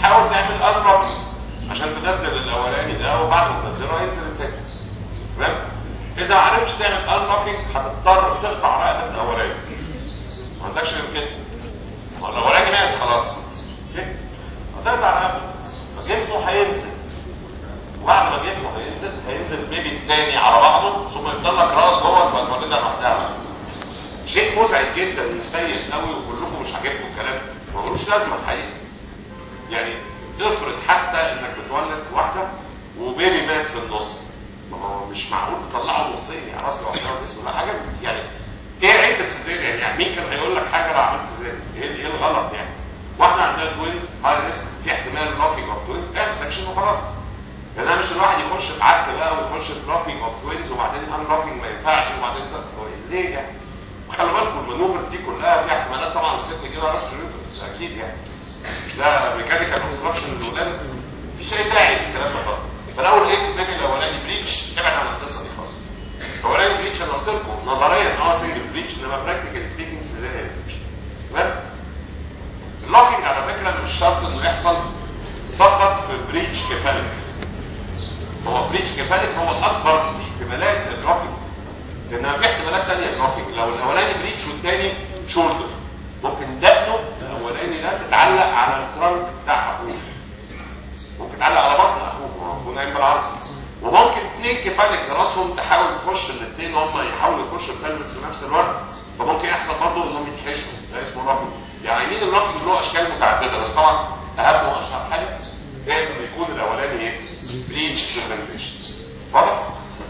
حاول تعمل انلوكينج عشان تنزل الاولاني ده وبعد ما تنزله هينزل الثاني تمام اذا ما عرفتش تعمل انلوكينج هتضطر تقطع رقبه الاولاني ما عندكش غير كده ما هو الاولاني مات خلاص كده هتقطع رقبته فجسمه هينزل وبعد ما جسمه هينزل هينزل البيبي التاني على بعضه ثم يفضل لك راس جوه تبقى تولدها لوحدها شيء مزعج جدا وسيء قوي وكلكم مش عاجبكم الكلام ملوش لازمه الحقيقه يعني افرض حتى انك بتولد واحده وبيبي مات في النص ما هو مش معقول تطلعه نصين يعني راس لوحدها وجسم لا حاجه يعني ايه عيب السيزيريان يعني مين كان هيقول لك حاجه لو عملت سيزيريان ايه ايه الغلط يعني واحده عندها توينز هاي ريسك في احتمال لوكينج اوف توينز اعمل سكشن وخلاص يعني ده مش الواحد يخش في عد بقى ويخش في لوكينج اوف توينز وبعدين ان لوكينج ما ينفعش وبعدين ده هو ليه يعني خلي بالكم المانوفرز دي كلها فيها احتمالات طبعا الست كده رابط اكيد يعني مش ده ميكانيكال اوبستراكشن للولاده مفيش اي داعي للكلام ده خالص فالاول ايه البيبي الاولاني بريتش ابعد عن القصه دي خالص الاولاني بريتش انا قلت لكم نظريا اه سنجل بريتش انما براكتيكال سبيكينج سيزيريان تمام اللوكينج على فكره مش شرط انه يحصل فقط في بريتش كفالك هو بريتش كفالك هو اكبر احتمالات اللوكينج لان في احتمالات ثانيه للوكينج لو الاولاني بريتش والثاني شولدر ممكن دقنه الاولاني ده تتعلق على الترنك بتاع اخوه ممكن تعلق على بطن اخوه اخوه نايم بالعرض وممكن اثنين كفالك راسهم تحاول تخش الاثنين هم يحاولوا يخشوا البلبس في نفس الوقت فممكن يحصل برضه انهم يتحشوا ده اسمه روكينج يعني مين الروكينج له اشكال متعدده بس طبعا اهم واشهر حاجه هي انه يكون الاولاني ايه؟ بريتش برزنتيشن واضح؟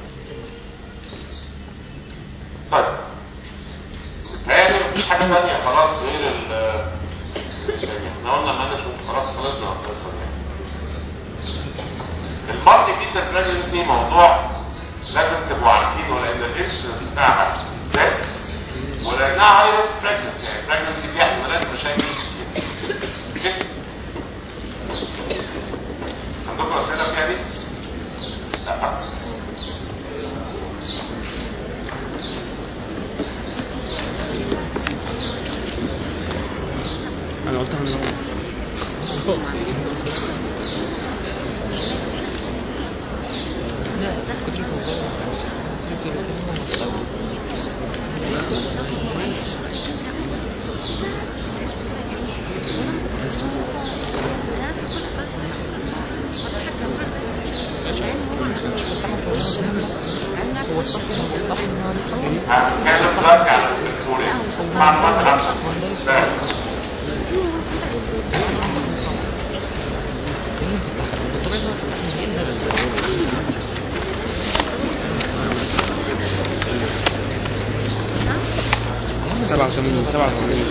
طيب تاني مفيش حاجه ثانيه خلاص غير ال احنا قلنا مانجمنت خلاص خلصنا من القصه دي المالتي فيتال بريجنسي موضوع لازم تبقوا عارفينه لان الانسولينس بتاعها زاد ولانها هاي ريسك بريجنسي يعني بريجنسي فيها احتمالات مشاكل كتير عندكم اسئله فيها دي؟ لا انا قلتها من الاول هنتكلم دلوقتي عن الفورين معلومات عامه سبعة وثمانين سبعة وثمانين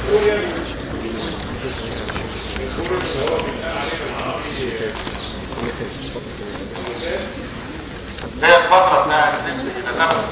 هي الفترة بتاعت ست إلى ثمان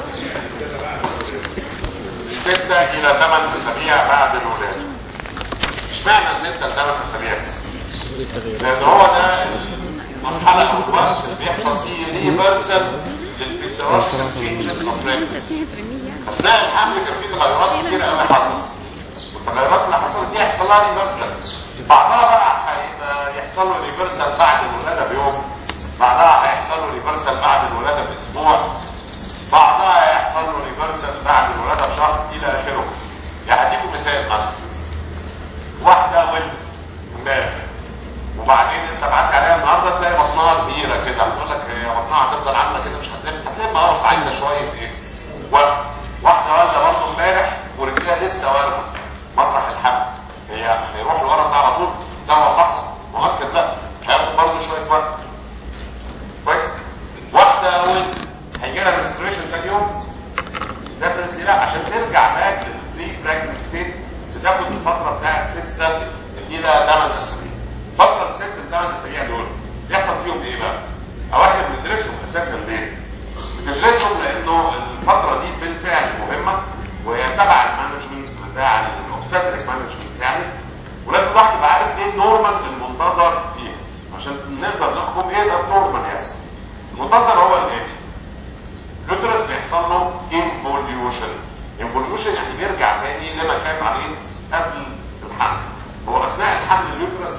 ستة إلى ثمان أسابيع بعد الولادة. اشمعنى ستة لثمان أسابيع؟ لأن هو ده المرحلة أو الوقت اللي بيحصل فيه ريفرسال للفيسيولوجيكال تشينجز أوف أثناء الحمل كان في تغيرات كتير قوي حصلت. والتغيرات اللي حصلت دي هيحصل لها ريفرسال. بعدها بقى هيبقى يحصل له ريفرسال بعد الولادة بيوم. بعدها هيحصل له ريفرسال بعد الولادة بأسبوع. بعدها هيحصل له ريفرسال بعد الولادة بشهر إلى آخره. يعني هديكم مثال مثلا. واحدة ولد امبارح وبعدين انت بعدي عليها النهارده تلاقي بطنها كبيره كده هتقول لك هي بطنها هتفضل عامله كده مش هتلم هتلم اه بس عايزه شويه ايه؟ وقت واحده والده برضه امبارح ورجلها لسه وارمه مطرح الحمل هي هيروح الورم ده على طول ده هو حصل مؤكد لا هياخد برضه شويه وقت كويس واحده ولد هيجي لها ريستريشن تاني يوم ديفنتلي لا عشان ترجع باك للبري براجنت ستيت بتاخد الفتره بتاعت 6 الى 8 اسابيع فتره 6 ل 8 اسابيع دول بيحصل فيهم ايه بقى؟ او احنا بندرسهم اساسا ليه؟ بندرسهم لانه الفتره دي بالفعل مهمه وهي تبع المانجمنت بتاع الاوبستريك مانجمنت يعني ولازم الواحد يبقى عارف ايه النورمال المنتظر فيها عشان نقدر نحكم ايه ده النورمال يعني المنتظر هو الاتي اليوترس بيحصل له انفوليوشن انفوليوشن يعني بيرجع تاني لما كان عليه قبل الحمل هو اثناء الحمل اليوترس كان كبر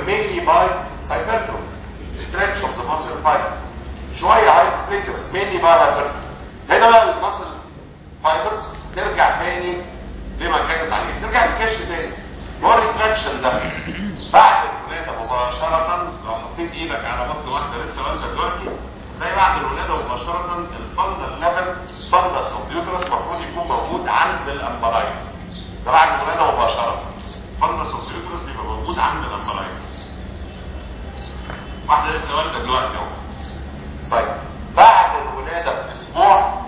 driven mainly by hypertrophy stretch of the muscle fibers شويه hyperplasia بس mainly by hypertrophy هنا بقى المسل فايبرز ترجع تاني لما كانت عليه ترجع للكش تاني هو الريتراكشن ده بعد الولاده مباشره لو حطيت ايدك على بطن واحده لسه والده دلوقتي تلاقي بعد الولاده مباشره الفندل ليفل فندس اوف اليوترس المفروض يكون موجود عند الامبرايز ده بعد الولاده مباشره فندس اوف اليوترس بيبقى موجود عند الامبرايز واحده لسه والده دلوقتي اهو طيب بعد الولاده باسبوع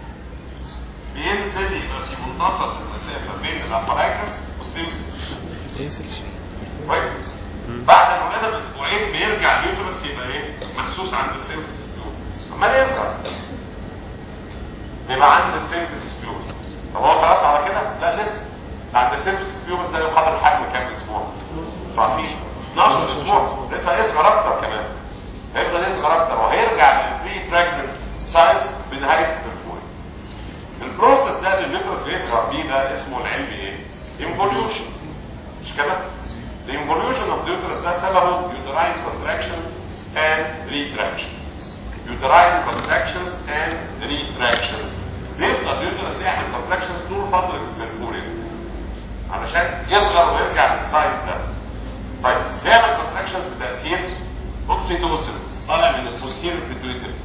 بينزل يبقى في منتصف المسافه بين الامبرايكس والسيمس ينزل شوية كويس بعد الولاده باسبوعين بيرجع اليوترس يبقى ايه محسوس عند السيمفيس امال يظهر بيبقى عند السيمفيس فيوز طب هو خلاص على كده لا لسه ده عند السيمفيس فيوز ده يقابل حجم كام اسبوع صحيح 12 اسبوع لسه هيصغر اكتر كمان هيفضل يصغر اكتر وهيرجع للبري براجننت سايز بنهايه الترفوي البروسيس ده اللي اليوترس بيصغر بيه ده اسمه العلمي ايه؟ انفوليوشن مش كده؟ الانفوليوشن اوف اليوترس ده سببه uterine contractions and retractions uterine contractions and retractions بيبقى اليوترس يعمل contractions طول فتره المنفورين علشان يصغر ويرجع للسايز ده طيب بيعمل contractions بتاثير اوكسيتوسن طالع من البوستيريور بيتويتري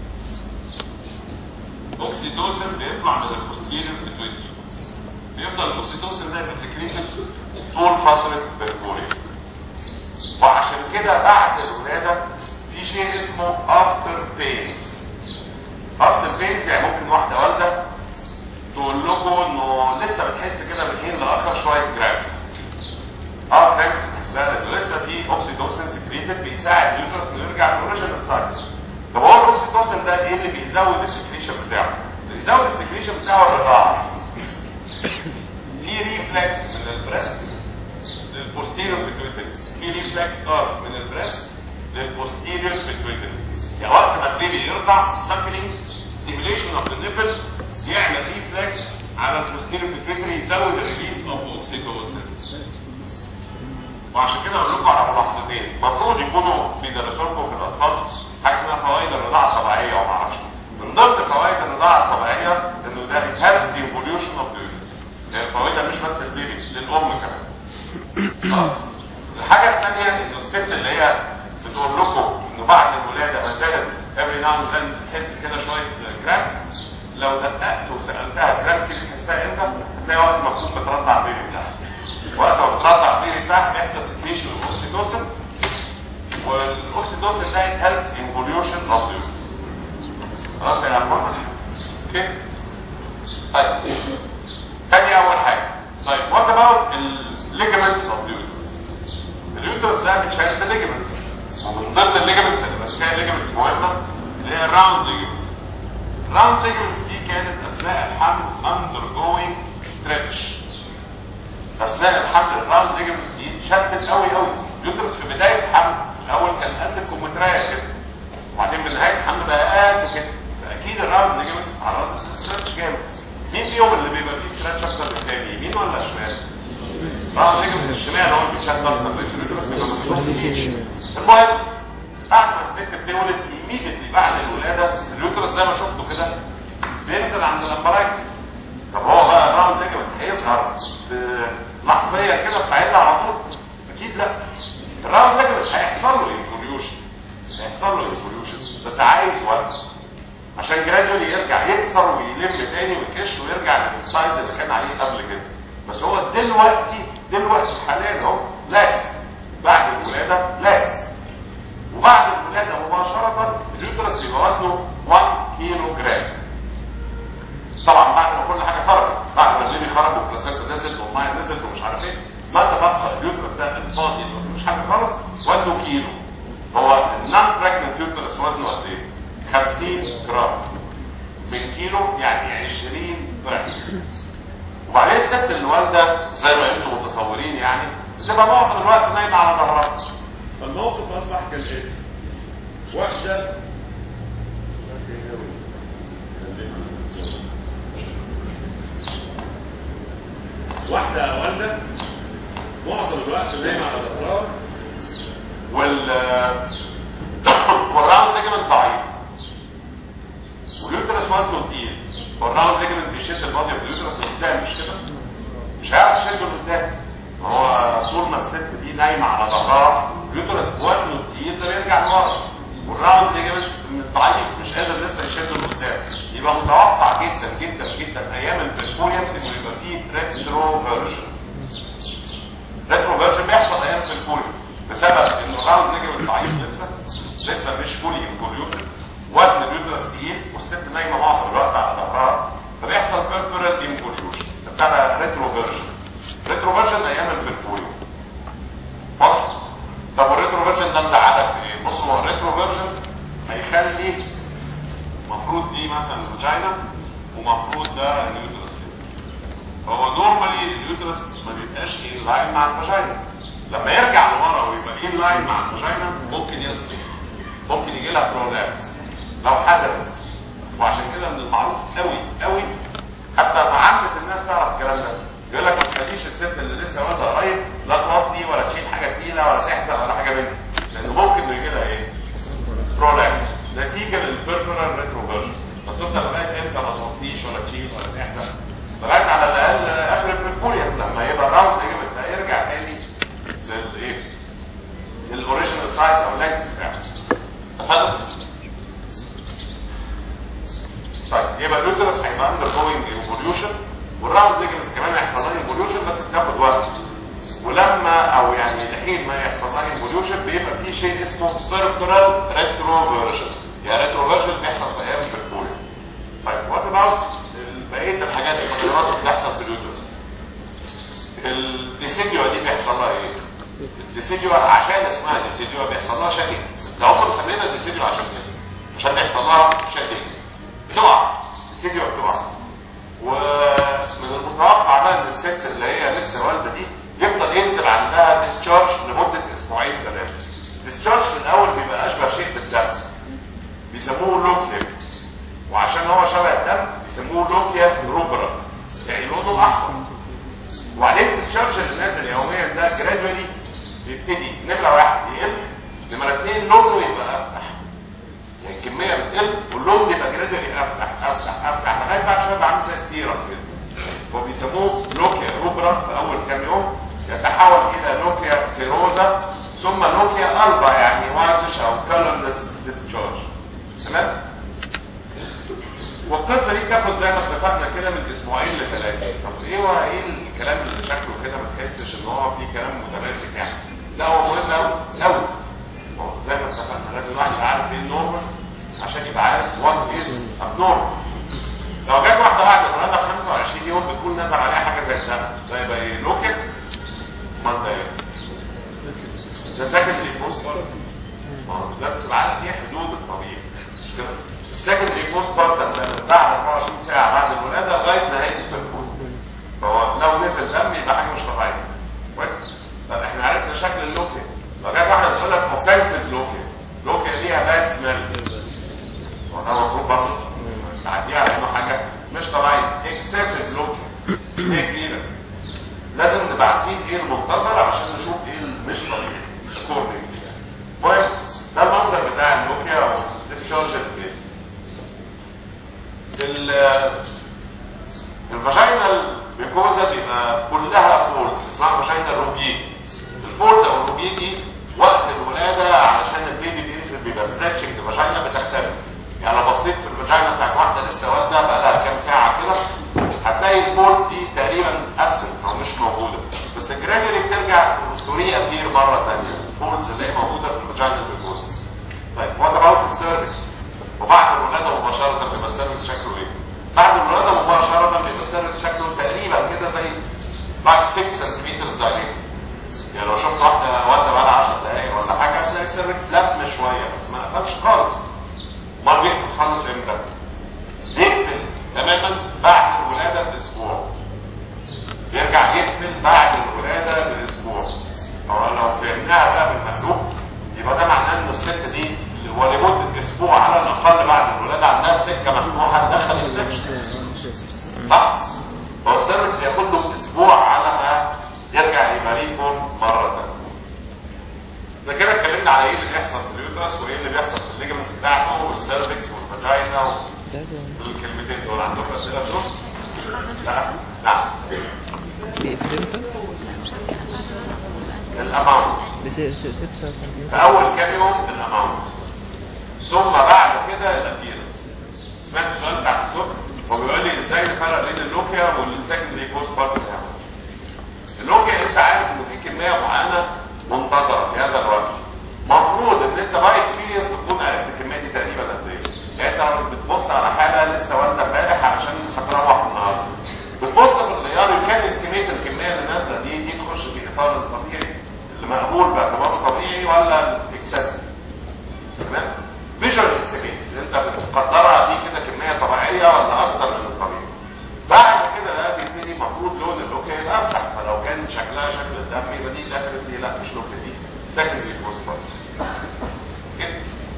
الاوكسيتوسن بيطلع من البوستيريور بيتويتري بيفضل الاوكسيتوسن ده بيسكريتد طول فتره المنفورين وعشان كده بعد الولاده في شيء اسمه افتر بينز افتر بينز يعني ممكن واحده والده تقول لكم انه لسه بتحس كده من حين لاخر شويه كرامس اه كرامس بتحسها لانه لسه في اوكسيتوسن سكريتد بيساعد اليوترس انه يرجع للاوريجينال سايز طب هو الاوكسيتوسن ده ايه اللي بيزود السكريشن بتاعه؟ اللي بيزود السكريشن بتاعه الرضاعه في ريفلكس من البريست للبوستيريور بيتويتري في ريفلكس ار من البريست للبوستيريور بيتويتري يعني وقت ما البيبي يرضع سامبلينج ستيميليشن اوف ذا نيبل يعمل ريفلكس على البوستيريور بيتويتري يزود الريليس اوف اوكسيتوسين وعشان كده اقول لكم على ملاحظتين المفروض يكونوا في دراساتكم في الاطفال حاجه اسمها فوائد الرضاعه الطبيعيه وما اعرفش من ضمن فوائد الرضاعه الطبيعيه انه ده هيلبس ذا ايفوليوشن اوف ذا يعني فوائدها مش بس البيبي للام كمان آه. الحاجه الثانيه انه الست اللي هي بتقول لكم انه بعد الولاده ما زالت every now and then تحس كده شويه كرامس لو دققت وسالتها كرامس اللي بتحسها امتى هتلاقي وقت ما تكون بترضع البيبي بتاعها وقت ما بترضع البيبي بتاعها بيحصل سكريشن اوكسيتوسن والاوكسيتوسن ده هيلبس انفوليوشن اوف ذا خلاص يا عم اوكي طيب تاني اول حاجه طيب وات اباوت الليجمنتس اوف اليوترس اليوترس ده بيتشال بالليجمنتس ومن ضمن الليجمنتس اللي ماسكاها ليجمنتس مهمه اللي هي الراوند ليجمنتس الراوند ليجمنتس دي كانت اثناء الحمل undergoing stretch اثناء الحمل الراوند ليجمنتس دي شدت قوي قوي اليوترس في بدايه الحمل الاول كان قد الكمبيوترايه كده وبعدين من نهايه الحمل بقى قد كده فاكيد الراوند ليجمنتس اتعرضت لستريتش جامد مين فيهم اللي بيبقى فيه ستريتش اكتر من الثاني يمين ولا شمال؟ اه ليجمنت الشمال هو اللي بيشد اكتر لكن اليوترس بيبقى مفتوح اليمين المهم بعد ما الست بتولد ايميديتلي بعد الولاده اليوترس زي ما شفتوا كده بينزل عند الامبرايكس طب هو بقى الراوند ليجمنت هيظهر لحظيه كده في ساعتها على طول اكيد لا الراوند ليجمنت هيحصل له انفوليوشن هيحصل له انفوليوشن بس عايز وقت عشان جرادولي يرجع يكسر ويلم تاني ويكش ويرجع للسايز اللي كان عليه قبل كده بس هو دلوقتي دلوقتي حاليا اهو لاكس بعد الولاده لاكس وبعد الولاده مباشره اليوترس بيبقى وزنه 1 كيلو جرام طبعا بعد ما كل حاجه خرجت بعد ما البيبي خرج والبلاسينتا نزلت والميه نزلت ومش عارف ايه ما تبقى اليوترس ده الفاضي اللي مفيش حاجه خالص وزنه كيلو هو النون بريجننت يوترس وزنه قد ايه؟ 50 جرام من كيلو يعني 20 ضعف وبعدين الست اللي والده زي ما انتم متصورين يعني بتبقى معظم الوقت نايمه على ظهرها فالموقف اصبح كالاتي واحده واحده والده معظم الوقت نايمه على ظهرها وال والراوند ليجمنت ضعيف واليوترس وزنه تقيل والراوند ليجمنت بيشد البادي اوف اليوترس لقدام مش كده مش هيعرف يشده لقدام هو طول ما الست دي نايمه على ظهرها اليوترس وزنه تقيل فبيرجع لورا والراوند ليجمنت ضعيف مش قادر لسه يشده لقدام يبقى متوقع جدا جدا جدا ايام البركوريوم انه يبقى فيه ريترو فيرجن ريترو فيرجن بيحصل ايام البركوريوم بسبب ان الراوند ليجمنت ضعيف لسه لسه مش فولي انكوليوتد وزن اليوترس تقيل والست نايمه معظم الوقت على ظهرها فبيحصل بيرفورال انكوليوشن بتاع ريترو فيرجن ريترو فيرجن ايام البركوريوم واضح طب والريترو فيرجن ده مزعلك في ايه؟ بص هو الريترو فيرجن هيخلي المفروض دي مثلا الفاجينا ومفروض ده اليوترس هو نورمالي اليوترس ما بيبقاش ان لاين مع الفاجينا لما يرجع لورا ويبقى ان لاين مع الفاجينا ممكن يسقط ممكن يجي لها برولابس لو حزنت وعشان كده من المعروف قوي قوي حتى عامة الناس تعرف الكلام ده يقول لك ما تخليش الست اللي لسه والده قريب لا توطي ولا تشيل حاجه تقيله ولا تحزق ولا حاجه منها لانه ممكن يجي لها ايه؟ برولابس نتيجه للبيرفورال ريتروفيرس فتفضل لغايه امتى ما توطيش ولا تشيل ولا تحزق لغايه على الاقل اخر البركوريوم لما يبقى الراوند ليجمنت ده يرجع تاني للايه؟ للاوريجينال سايز او لينكس بتاعه اتفضل طيب يبقى اليوترس هيبقى اندر جوينج ايفوليوشن والراوند ليجمنتس كمان هيحصل لها ايفوليوشن بس بتاخد وقت ولما او يعني لحين ما يحصل لها ايفوليوشن بيبقى في شيء اسمه بيركورال ريتروفيرجن يعني ريتروفيرجن بيحصل في ايام البركوريوم طيب وات اباوت بقيه الحاجات التغيرات اللي بتحصل في اليوترس الديسيديو دي بيحصل لها ايه؟ الديسيديو عشان اسمها ديسيديو بيحصل لها شكل ده هم مسمينها الديسيديو عشان كده عشان بيحصل لها شكل بتقع الديسيديو بتقع ومن المتوقع بقى ان الست اللي هي لسه والده دي يفضل ينزل عندها ديسشارج لمده اسبوعين ثلاثه ديسشارج في الاول بيبقى اشبه شيء بالدم بيسموه لوكليك وعشان هو شبه الدم بيسموه لوكيا روبرا يعني لونه احمر وبعدين الديسشارج اللي نازل يوميا ده جرادولي بيبتدي نمره واحد يقل نمره اثنين لونه يبقى افتح يعني الكميه بتقل واللون بيبقى جرادولي افتح افتح افتح لغايه بعد شويه بقى عامل زي السيرم كده وبيسموه لوكيا روبرا في اول كام يوم يتحول الى لوكيا سيروزا ثم لوكيا البا يعني وايتش او كلرلس ديسشارج تمام والقصه دي تاخد زي ما اتفقنا كده من اسبوعين لثلاثه طب ايه هو ايه الكلام اللي شكله كده ما تحسش ان هو في كلام متماسك يعني لا هو مهم قوي قوي زي ما اتفقنا لازم الواحد يبقى عارف ايه النورمال عشان يبقى عارف وات از ابنورمال لو جت واحده بعد الولاده ب 25 يوم بتكون نزل عليها حاجه زي الدم ده يبقى ايه لوكت امال ده ايه؟ ده سكندري بوست لازم تبقى عارف ايه حدود الطبيعي مش كده؟ السكندري بوست بارتم ده من بعد 24 ساعه بعد الولاده لغايه نهايه التنفس فهو لو نزل دم يبقى حاجه مش طبيعيه كويس؟ طب احنا عرفنا شكل اللوكت لو جت واحده تقول لك اوفنسيف لوكت لوكت ليها باد سميل وده المفروض برضه تعديها على انه حاجه مش طبيعيه اكسسيف لوك ايه كبيره لازم نبقى عارفين ايه المنتظر عشان نشوف ايه المش طبيعي اكوردنج المهم ده المنظر بتاع اللوكيا او ديسشارج بليس الفاجينال ميكوزا بيبقى كلها فولز اسمها فاجينال روبيك الفولز او الروبيك دي وقت الولاده علشان البيبي بينزل بيبقى ستريتشنج الفاجينا بتختلف يعني لو بصيت في الفاجينا بتاعت واحده لسه والده بقى لها كام ساعه كده هتلاقي الفولز دي تقريبا ابسنت او مش موجوده بس الجراديولي بترجع توري ابير مره ثانيه الفولز اللي هي موجوده في الفاجينا بالجوز طيب وات اباوت السيرفكس وبعد الولاده مباشره بيبقى السيرفكس شكله ايه؟ بعد الولاده مباشره بيبقى السيرفكس شكله تقريبا كده زي بعد 6 سنتيمتر دايليت يعني لو شفت واحده والده بقى لها 10 دقائق ولا حاجه هتلاقي السيرفكس لم شويه بس ما قفلش خالص امال بيقفل خالص امتى؟ بيقفل تماما بعد الولاده باسبوع يرجع يقفل بعد الولاده باسبوع او لو فهمناها بقى بالمخلوق يبقى ده معناه ان الست دي هو لمده اسبوع على الاقل بعد الولاده عندها سكه مفتوحه تدخل الانفكشن صح؟ هو السيرفكس بياخد له اسبوع على ما يرجع يبقى ريفورم مره ثانيه ده كده اتكلمنا على ايه اللي بيحصل في اليوترس وايه اللي بيحصل في الليجمنتس بتاعته والسيرفكس والفاجينا ده ده والكلمتين دول عندكم اسئله دول؟ لا نعم بيقفل امتى؟ الاماونت بس- س- ستة سنتيمتر في اول كام يوم الاماونت ثم بعد كده الابيرنس سمعت السؤال بتاع الدكتور هو بيقول لي ازاي نفرق بين اللوكيا والسكندري بوست بارت اللوكيا انت عارف ان في كميه معينه منتظره في هذا الوقت المفروض ان انت باي اكسبيرينس بتكون عرفت الكميه دي تقريبا قد ايه يعني انت لما بتبص على حاله لسه والده امبارح علشان هتروح النهارده بتبص في الغيار كام استيميت الكميه اللي نازله دي دي تخش في اطار الطبيعي اللي مقبول باعتباره طبيعي ولا الاكسسيف تمام فيجوال استيميت انت بتقدرها دي كده كميه طبيعيه ولا اكتر من الطبيعي بعد كده بقى بيبتدي المفروض لون اللوكيا يبقى افتح فلو كان شكلها شكل الدم يبقى دي ديفنتلي لا مش لوكيا دي سكندري بوست كده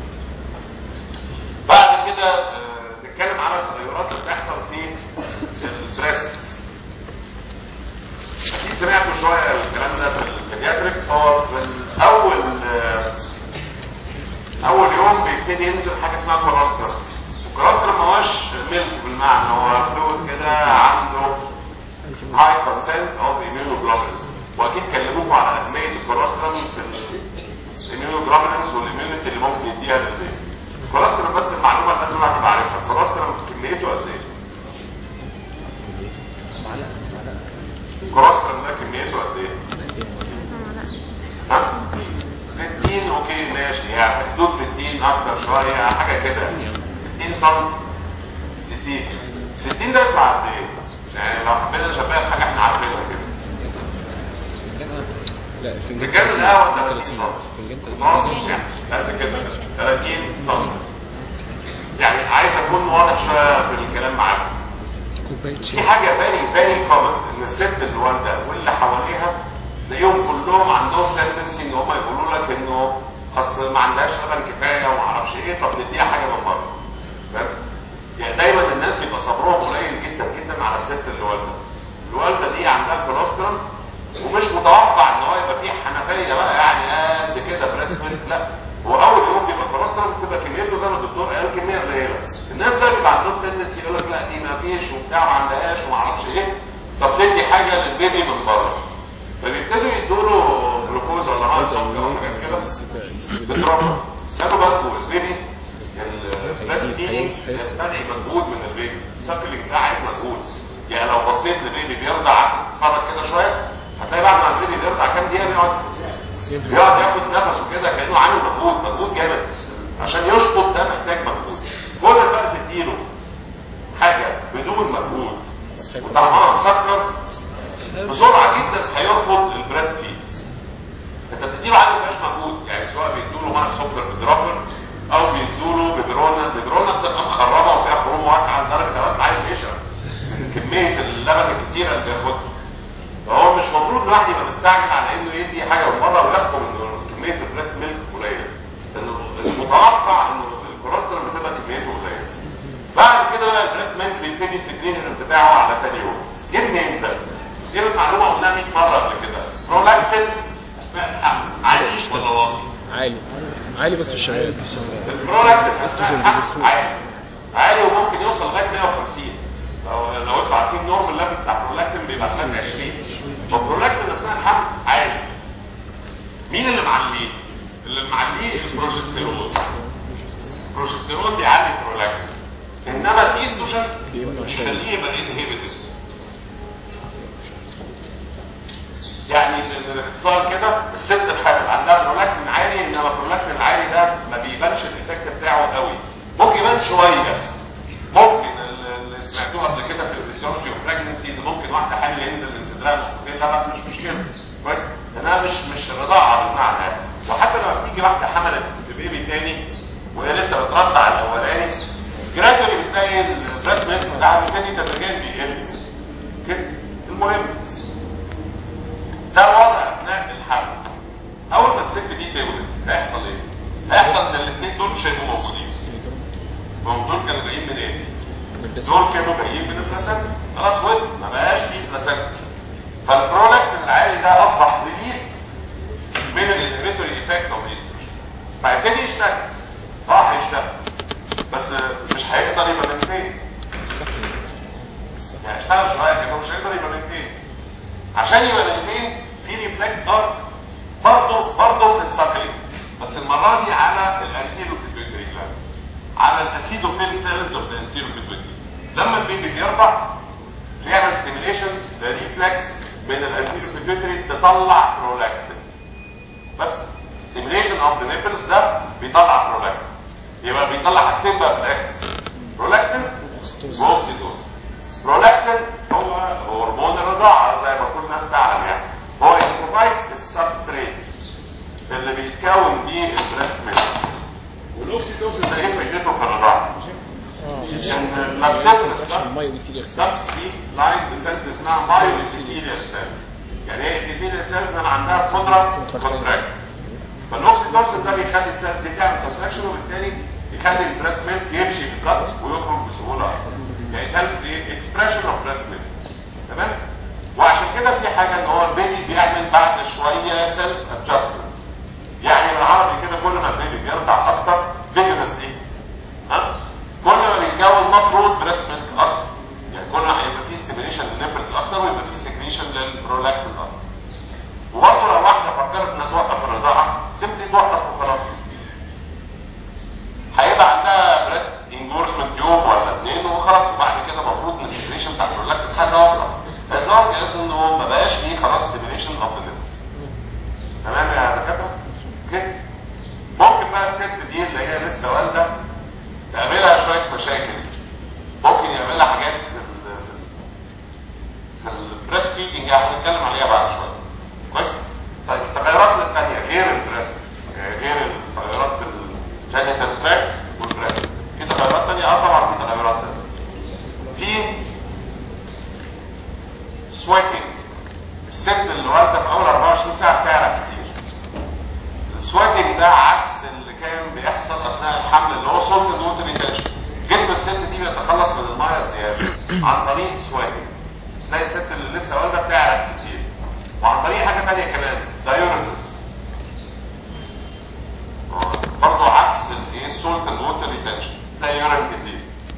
بعد كده آه، نتكلم على التغيرات اللي بتحصل في البريستس اكيد سمعتوا شويه الكلام ده في البيدياتريكس هو في الاول آه، اول يوم بيبتدي ينزل حاجه اسمها كولوسترم الكولوسترم ما هوش ميلك بالمعنى هو فلويد كده عنده هاي كونتنت اوف immunoglobulins واكيد كلموكم على اهميه الكولوسترم في الاميونوجلوبولينز والاميونيتي اللي ممكن يديها للبيبي الكولوسترم بس المعلومه اللي لازم الواحد يبقى عارفها الكولوسترم كميته قد ايه؟ معلقة معلقة الكولوسترم ده كميته قد ايه؟ ها؟ 60 اوكي ماشي يعني في حدود 60 اكتر شويه حاجه كده 60 سم سي سي 60 ده يطلع قد ايه؟ يعني لو حبينا نشبهها بحاجه احنا عارفينها كده فنجان لا فنجان فنجان 30. القهوه 30 30 سم فنجان 30 متوسط يعني قد كده 30 سم يعني عايز اكون واضح شويه في الكلام معاكم كوباية في شاي حاجه فيري فيري كومن ان الست اللي والده واللي حواليها تلاقيهم كلهم عندهم تندنسي ان هم يقولوا لك انه اصل ما عندهاش لبن كفايه وما اعرفش ايه طب نديها حاجه من بره فاهم؟ يعني دايما الناس بيبقى صبرهم قليل جدا جدا على الست اللي والده الوالده دي عندها كولوسترم ومش متوقع ان هو يبقى فيه حنفيه بقى يعني قد كده بريست ميلك لا هو اول يوم بيبقى كولوسترم بتبقى كميته زي ما الدكتور قال كميه قليله الناس بقى بيبقى عندهم تندنسي يقول لك لا دي ما فيش وبتاع ما عندهاش وما اعرفش ايه طب تدي حاجه للبيبي من بره فبيبتدوا يدوا له جلوكوز ولا نقص سكر ولا حاجات كده بتربى خدوا بالكم البيبي البريست هيسيب- فيدنج هيمس- هيس- يستدعي مجهود من البيبي السكلينج ده عايز مجهود يعني لو بصيت لبيبي بيرضع تتفرج كده شويه هتلاقي بعد ما البيبي بيرضع كام دقيقه بيقعد بيقعد ياخد نفسه كده كانه عامل مجهود مجهود جامد عشان يشفط ده محتاج مجهود كل بقى تديله حاجه بدون مجهود وطعمها مسكر بسرعه جدا هيرفض البريست فيد انت بتديله حاجه مبقاش مجهود يعني سواء بيدوا له ميه سكر بدرابر او بيدوا له ببرونه الببرونه بتبقى مخربه وفيها خروم واسعه لدرجه اوقات عايز يشرب من كميه اللبن الكتيره اللي بياخدها فهو مش المفروض الواحد يبقى مستعجل على انه يدي حاجه من بره ويحكم ان كميه البريست ميلك قليله لان المتوقع انه الكوليسترول بتبقى كميته قليله بعد كده بقى البريست ميلك بيبتدي السكريشن بتاعه على تاني يوم جه منين ده؟ دي المعلومه قلناها 100 مره قبل كده برولاكتين اثناء الحمل عالي ولا واطي؟ عالي عالي بس مش شغال البرولاكتين اثناء استروجين الحمل بروجسترون. عالي عالي وممكن يوصل لغايه 150 لو لو انتوا عارفين نورم الليفل بتاع البرولاكتين بيبقى لغايه 20 فالبرولاكتين اثناء الحمل عالي مين اللي معليه؟ اللي معليه البروجستيرون البروجستيرون بيعلي البرولاكتين انما الايستروجين بيمنع شوية. يخليه يبقى انهبيتد يعني باختصار كده الست الحامل عندها برولاكتين عالي انما البرولاكتين العالي ده ما بيبانش الايفكت بتاعه قوي ممكن يبان شويه ممكن اللي سمعتوه قبل كده في الفسيولوجي اوف براجنسي ان ممكن واحده حامل ينزل من صدرها نقطتين لبن مش مشكله كويس لانها مش مش رضاعه بالمعنى ده وحتى لما بتيجي واحده حملت بيبي تاني وهي لسه بترضع الاولاني جرادولي بتلاقي البريست ميلك بتاعها بيبتدي تدريجيا بيقل كده المهم ده الوضع اثناء الحمل اول ما الست دي تولد هيحصل ايه؟ هيحصل ان الاثنين دول مش هيبقوا موجودين ما هم دول كانوا جايين من ايه؟ من بس دول كانوا جايين من البلاسنتا خلاص ود ما بقاش فيه بلاسنتا فالبرودكت العالي ده اصبح ريليست من الانهبيتوري ايفكت اوف فهيبتدي يشتغل اه هيشتغل بس مش هيقدر يبقى منتين الصحي الصحي يعني اشتغل شويه كده مش هيقدر يبقى منتين عشان يبقى منتين في ريفلكس ار برضه برضه في الساكلين بس المره دي على الانتيرو بيتويتري جلاند على الاسيدوفيل سيلز اوف الانتيرو بيتويتري لما البيبي بيرضع بيعمل ستيميليشن لريفلكس من الانتيرو بيتويتري تطلع برولاكتين بس ستيميليشن اوف ذا نيبلز ده بيطلع برولاكتين يبقى بيطلع حاجتين بقى في الاخر برولاكتين أكستوز. واوكسيتوسن برولاكتين هو هرمون الرضاعه زي ما كل الناس تعلم يعني هو بروفايدز السبستريت اللي بيتكون بيه البريست ميلك والاوكسيتوسن ده ايه فايدته في الرضاعه؟ اه ان لاكتيفنس ده الماي ويثيليك سبس في لاين بسنس اسمها مايو ابيثيليال سيلز يعني ايه ابيثيليال سيلز من عندها قدره كونتراكت فالاوكسيتوسن ده بيخلي السيلز دي تعمل كونتراكشن وبالتالي يخلي البريست ميلك يمشي في الكت ويخرج بسهوله اكتر يعني هيلبس ايه اكسبريشن اوف بريست ميلك تمام وعشان كده في حاجه ان هو البيبي بيعمل بعد شويه سيلف ادجستمنت يعني بالعربي كده كل ما البيبي بيرضع اكتر فيجنسلي ها كل ما بيكون مفروض بريست ميلك اكتر يعني كل ما هيبقى فيه ستيميليشن للنيبلز اكتر ويبقى فيه سكريشن للبرولاكتين اكتر وبرضه لو واحده فكرت انها توقف الرضاعه سيمبلي توقف وخلاص هيبقى عندها بريست انجورجمنت يوم ولا اثنين وخلاص وبعد كده المفروض ان السكريشن بتاع البرولاكتين هتوقف as long as انه ما بقاش فيه خلاص ستيميليشن اوف ذا نيبلز تمام يا دكاتره؟ اوكي ممكن بقى الست دي اللي هي لسه والده تقابلها شويه مشاكل ممكن يقابلها حاجات في ال في البريست فيدنج هنتكلم عليها بعد شويه كويس طيب التغيرات الثانيه غير البريست غير التغيرات الجينيتال تراكت والبريست في تغيرات ثانيه اه طبعا في تغيرات ثانيه في سويتنج الست اللي والده في اول 24 ساعه بتعرق كتير السويتنج ده عكس اللي كان بيحصل اثناء الحمل اللي هو صوت الووتر ريتنشن جسم الست دي بيتخلص من الميه الزياده عن طريق السويتنج تلاقي الست اللي لسه والده بتعرق كتير وعن طريق حاجه ثانيه كمان دايوريسيس برضه عكس الايه السولت الووتر ريتنشن تلاقي يورين كتير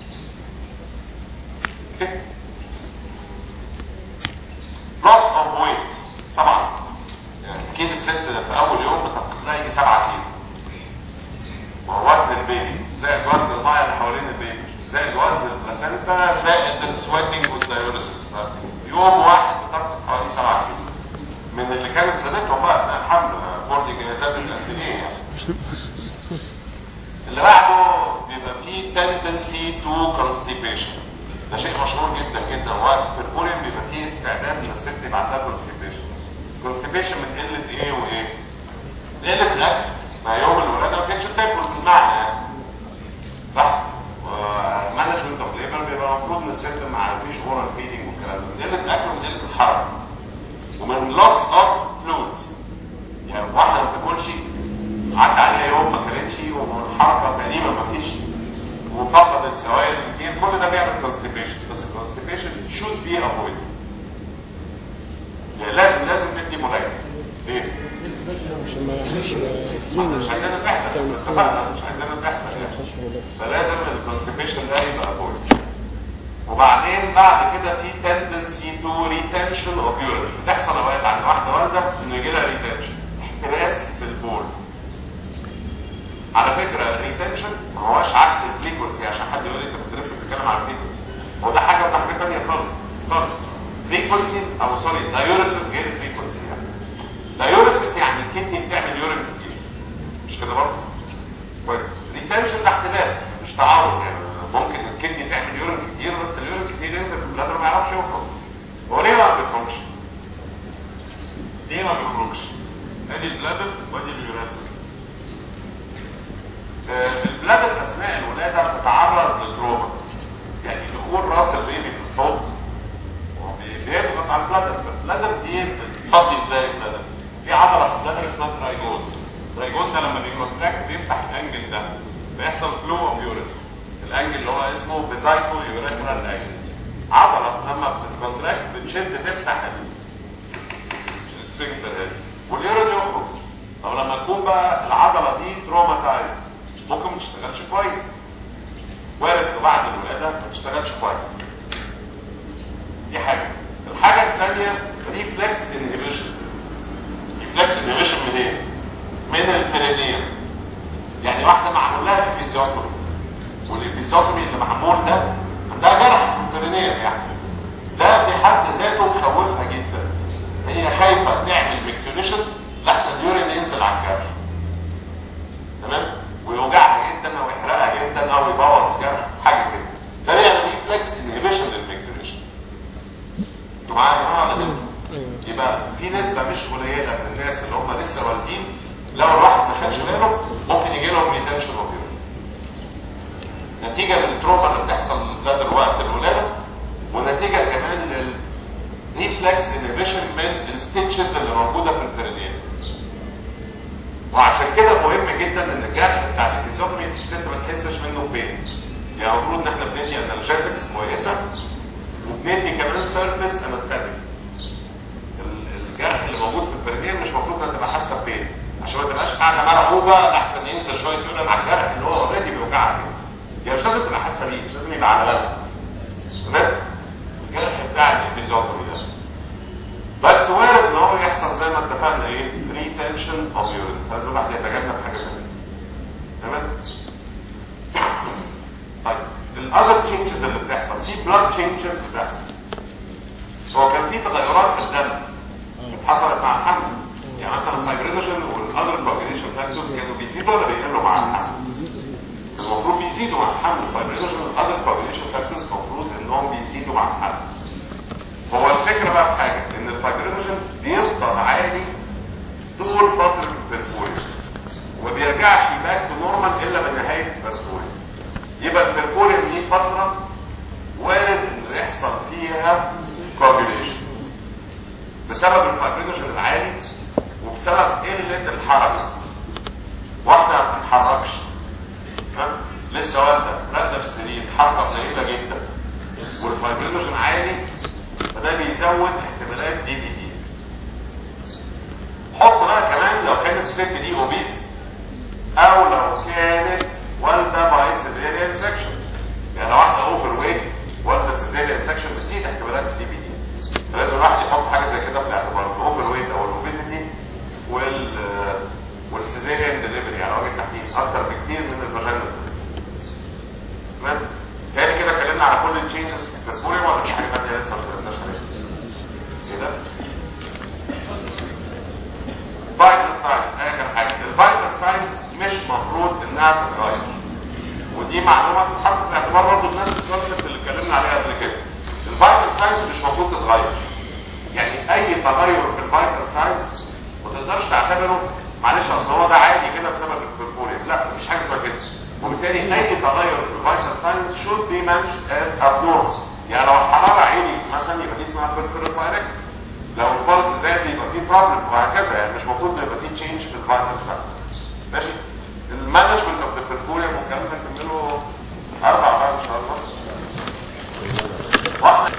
اوكي لوس اوف ويت طبعا يعني اكيد الست في اول يوم بتلاقي 7 كيلو وهو وزن البيبي زائد وزن الميه اللي حوالين البيبي زائد وزن البلاسنتا زائد السويتنج والدايوريسيس يوم واحد بتاخد حوالي 7 كيلو من اللي كانت زادتهم بقى اثناء الحمل بوردنج زادت قد ايه يعني اللي بعده بيبقى فيه tendency to constipation ده شيء مشهور جدا جدا وقت في البولين بيبقى فيه استعداد ان الست يبقى عندها constipation constipation من قله ايه وايه؟ من قله الاكل ما يوم الولاده ما كانتش بتاكل بالمعنى يعني صح؟ مانجمنت اوف ليبر بيبقى المفروض ان الست ما فيش اورال فيدنج والكلام ده من قله الاكل ومن قله الحركه ومن لوس اوف فلويدز يعني واحده ما بتاكلش عدى عليها يوم ما كانتش والحركه تقريبا ما فيش وفقدت سوائل كتير كل ده بيعمل كونستيبيشن بس الكونستيبيشن should be avoided يعني لازم لازم ندي مراجعه ليه؟ عشان ما يعملش ما ستريمنج مش عايزينها تحصل اتفقنا مش عايزينها تحصل يعني فلازم الكونستيبيشن ده يبقى avoided وبعدين بعد كده في tendency to retention of urine بتحصل اوقات عند واحده والده انه يجي لها retention احتباس في البول على فكره الريتنشن ما هوش عكس الفريكونسي عشان حد يقول لي انت بتدرس بتتكلم على الفريكونسي هو ده حاجه وده حاجه ثانيه خالص خالص فريكونسي او سوري دايوريسيس غير الفريكونسي يعني دايوريسيس يعني الكدني بتعمل يورين كتير مش كده برضه؟ كويس ريتنشن ده احتباس مش تعارض يعني ممكن الكدني تعمل يورين كتير بس اليورين كتير ينزل في البلادر ما يعرفش يخرج هو ليه ما بيخرجش؟ ليه ما بيخرجش؟ ادي البلادر وادي اليورين البلادر اثناء الولاده بتتعرض للتروما يعني دخول راس البيبي في الحوض بيضغط على البلادر البلادر دي بتفضي ازاي البلادر في عضله في البلادر اسمها ترايجون الترايجون ده لما بيكونتراكت بيفتح الانجل ده بيحصل فلو اوف يورين الانجل اللي هو اسمه بيزايكو يوريثرال انجل عضله لما بتكونتراكت بتشد تفتح السفنكتر هنا واليورين يخرج طب لما تكون بقى العضله دي تروماتايز ممكن ما تشتغلش كويس وارد إنه بعد الولاده ما تشتغلش كويس دي حاجه الحاجه الثانيه ريفلكس انهبيشن ريفلكس انهبيشن منين؟ من البرينيوم يعني واحده معمول لها افيزيوتومي والافيزيوتومي اللي معمول ده عندها جرح في البرينيوم يعني ده في حد ذاته مخوفها جدا هي خايفه تعمل ميكتونيشن لحسن اليورين ينزل على الجرح تمام ويوجعها جدا او يحرقها جدا او يبوظ جرح حاجه كده ده يعني ريفلكس انهبيشن للميكتونيشن انتوا معايا يا جماعه ولا لا؟ ايوه يبقى في نسبة مش قليلة من الناس اللي هم لسه والدين لو الواحد ما خدش باله ممكن يجي لهم ريتنشن اوف نتيجة للتروما اللي بتحصل لدى وقت الولادة ونتيجة كمان للريفلكس انهبيشن من الستيتشز اللي موجودة في البرينيوم وعشان كده مهم جدا ان الجرح بتاع الفيزيوتومي الست ما تحسش منه بين يعني المفروض ان احنا بندي انالجيزكس كويسه وبندي كمان سيرفيس انستاتيك الجرح اللي موجود في البرينيوم مش المفروض انها تبقى حاسه بين عشان ما تبقاش قاعده مرعوبه لحسن ينزل شويه يورين على الجرح اللي هو اوريدي بيوجعها كده يعني مش لازم تبقى حاسه بيه مش لازم يبقى على بالها تمام الجرح بتاع الفيزيوتومي ده بس وارد ان هو يحصل زي ما اتفقنا ايه ريتنشن اوف يورين لازم الواحد يتجنب حاجه زي كده تمام طيب الاذر تشينجز اللي بتحصل في بلاد تشينجز بتحصل هو كان في تغيرات في الدم حصلت مع الحمل يعني مثلا الفايبرينوجين والاذر كوagulation فاكتورز كانوا بيزيدوا ولا بيقلوا مع الحمل المفروض بيزيدوا مع الحمل الفايبرينوجين والاذر كوagulation فاكتورز المفروض انهم بيزيدوا مع الحمل هو الفكره بقى في حاجه ان الفايبرينوجين بيفضل عالي طول فتره البرفوريا وما بيرجعش باك تو نورمال الا بنهايه البرفوريا يبقى البرفوريا دي فتره وارد انه يحصل فيها كوagulation بسبب الفايبرينوجين العالي وبسبب قله الحركه واحده ما بتتحركش ها؟ لسه والده راقده في السرير حركه قليله جدا والفايبرينوجين عالي فده بيزود احتمالات دي دي دي حط بقى كمان لو كانت الست دي اوبيس او لو كانت والده باي سيزيريان سكشن يعني لو واحده اوفر ويت والده سيزيريان سكشن بتزيد احتمالات الدي بي دي فلازم الواحد يحط حاجه زي كده في الاعتبار الاوفر ويت او الاوبيزيتي وال والسيزيريان ديليفري على وجه التحديد اكتر بكتير من الفاجينال تمام تاني كده اتكلمنا على كل التشينجز في البرفوريا ولا في حاجه ثانيه لسه ما اتكلمناش عليها كده فايتال سايز اخر حاجه الفايتال سايز مش مفروض انها تتغير ودي معلومه تتحط في الاعتبار برضه في نفس الكونسيبت اللي اتكلمنا عليها قبل كده الفايتال سايز مش مفروض تتغير يعني اي تغير في الفايتال سايز ما تقدرش تعتبره معلش اصل هو ده عادي كده بسبب البرفوريا لا مفيش حاجه اسمها كده وبالتالي اي تغير في الفايتال ساينس should be managed as abnormal يعني لو الحراره عالي مثلا يبقى دي اسمها peripheral فايركس لو الفالس زاد يبقى في بروبلم وهكذا يعني مش المفروض يبقى في تشينج في الفايتال ساينس ماشي المانجمنت اوف ذا برفوريا والكلام ده نكمله اربع بقى ان شاء الله واحده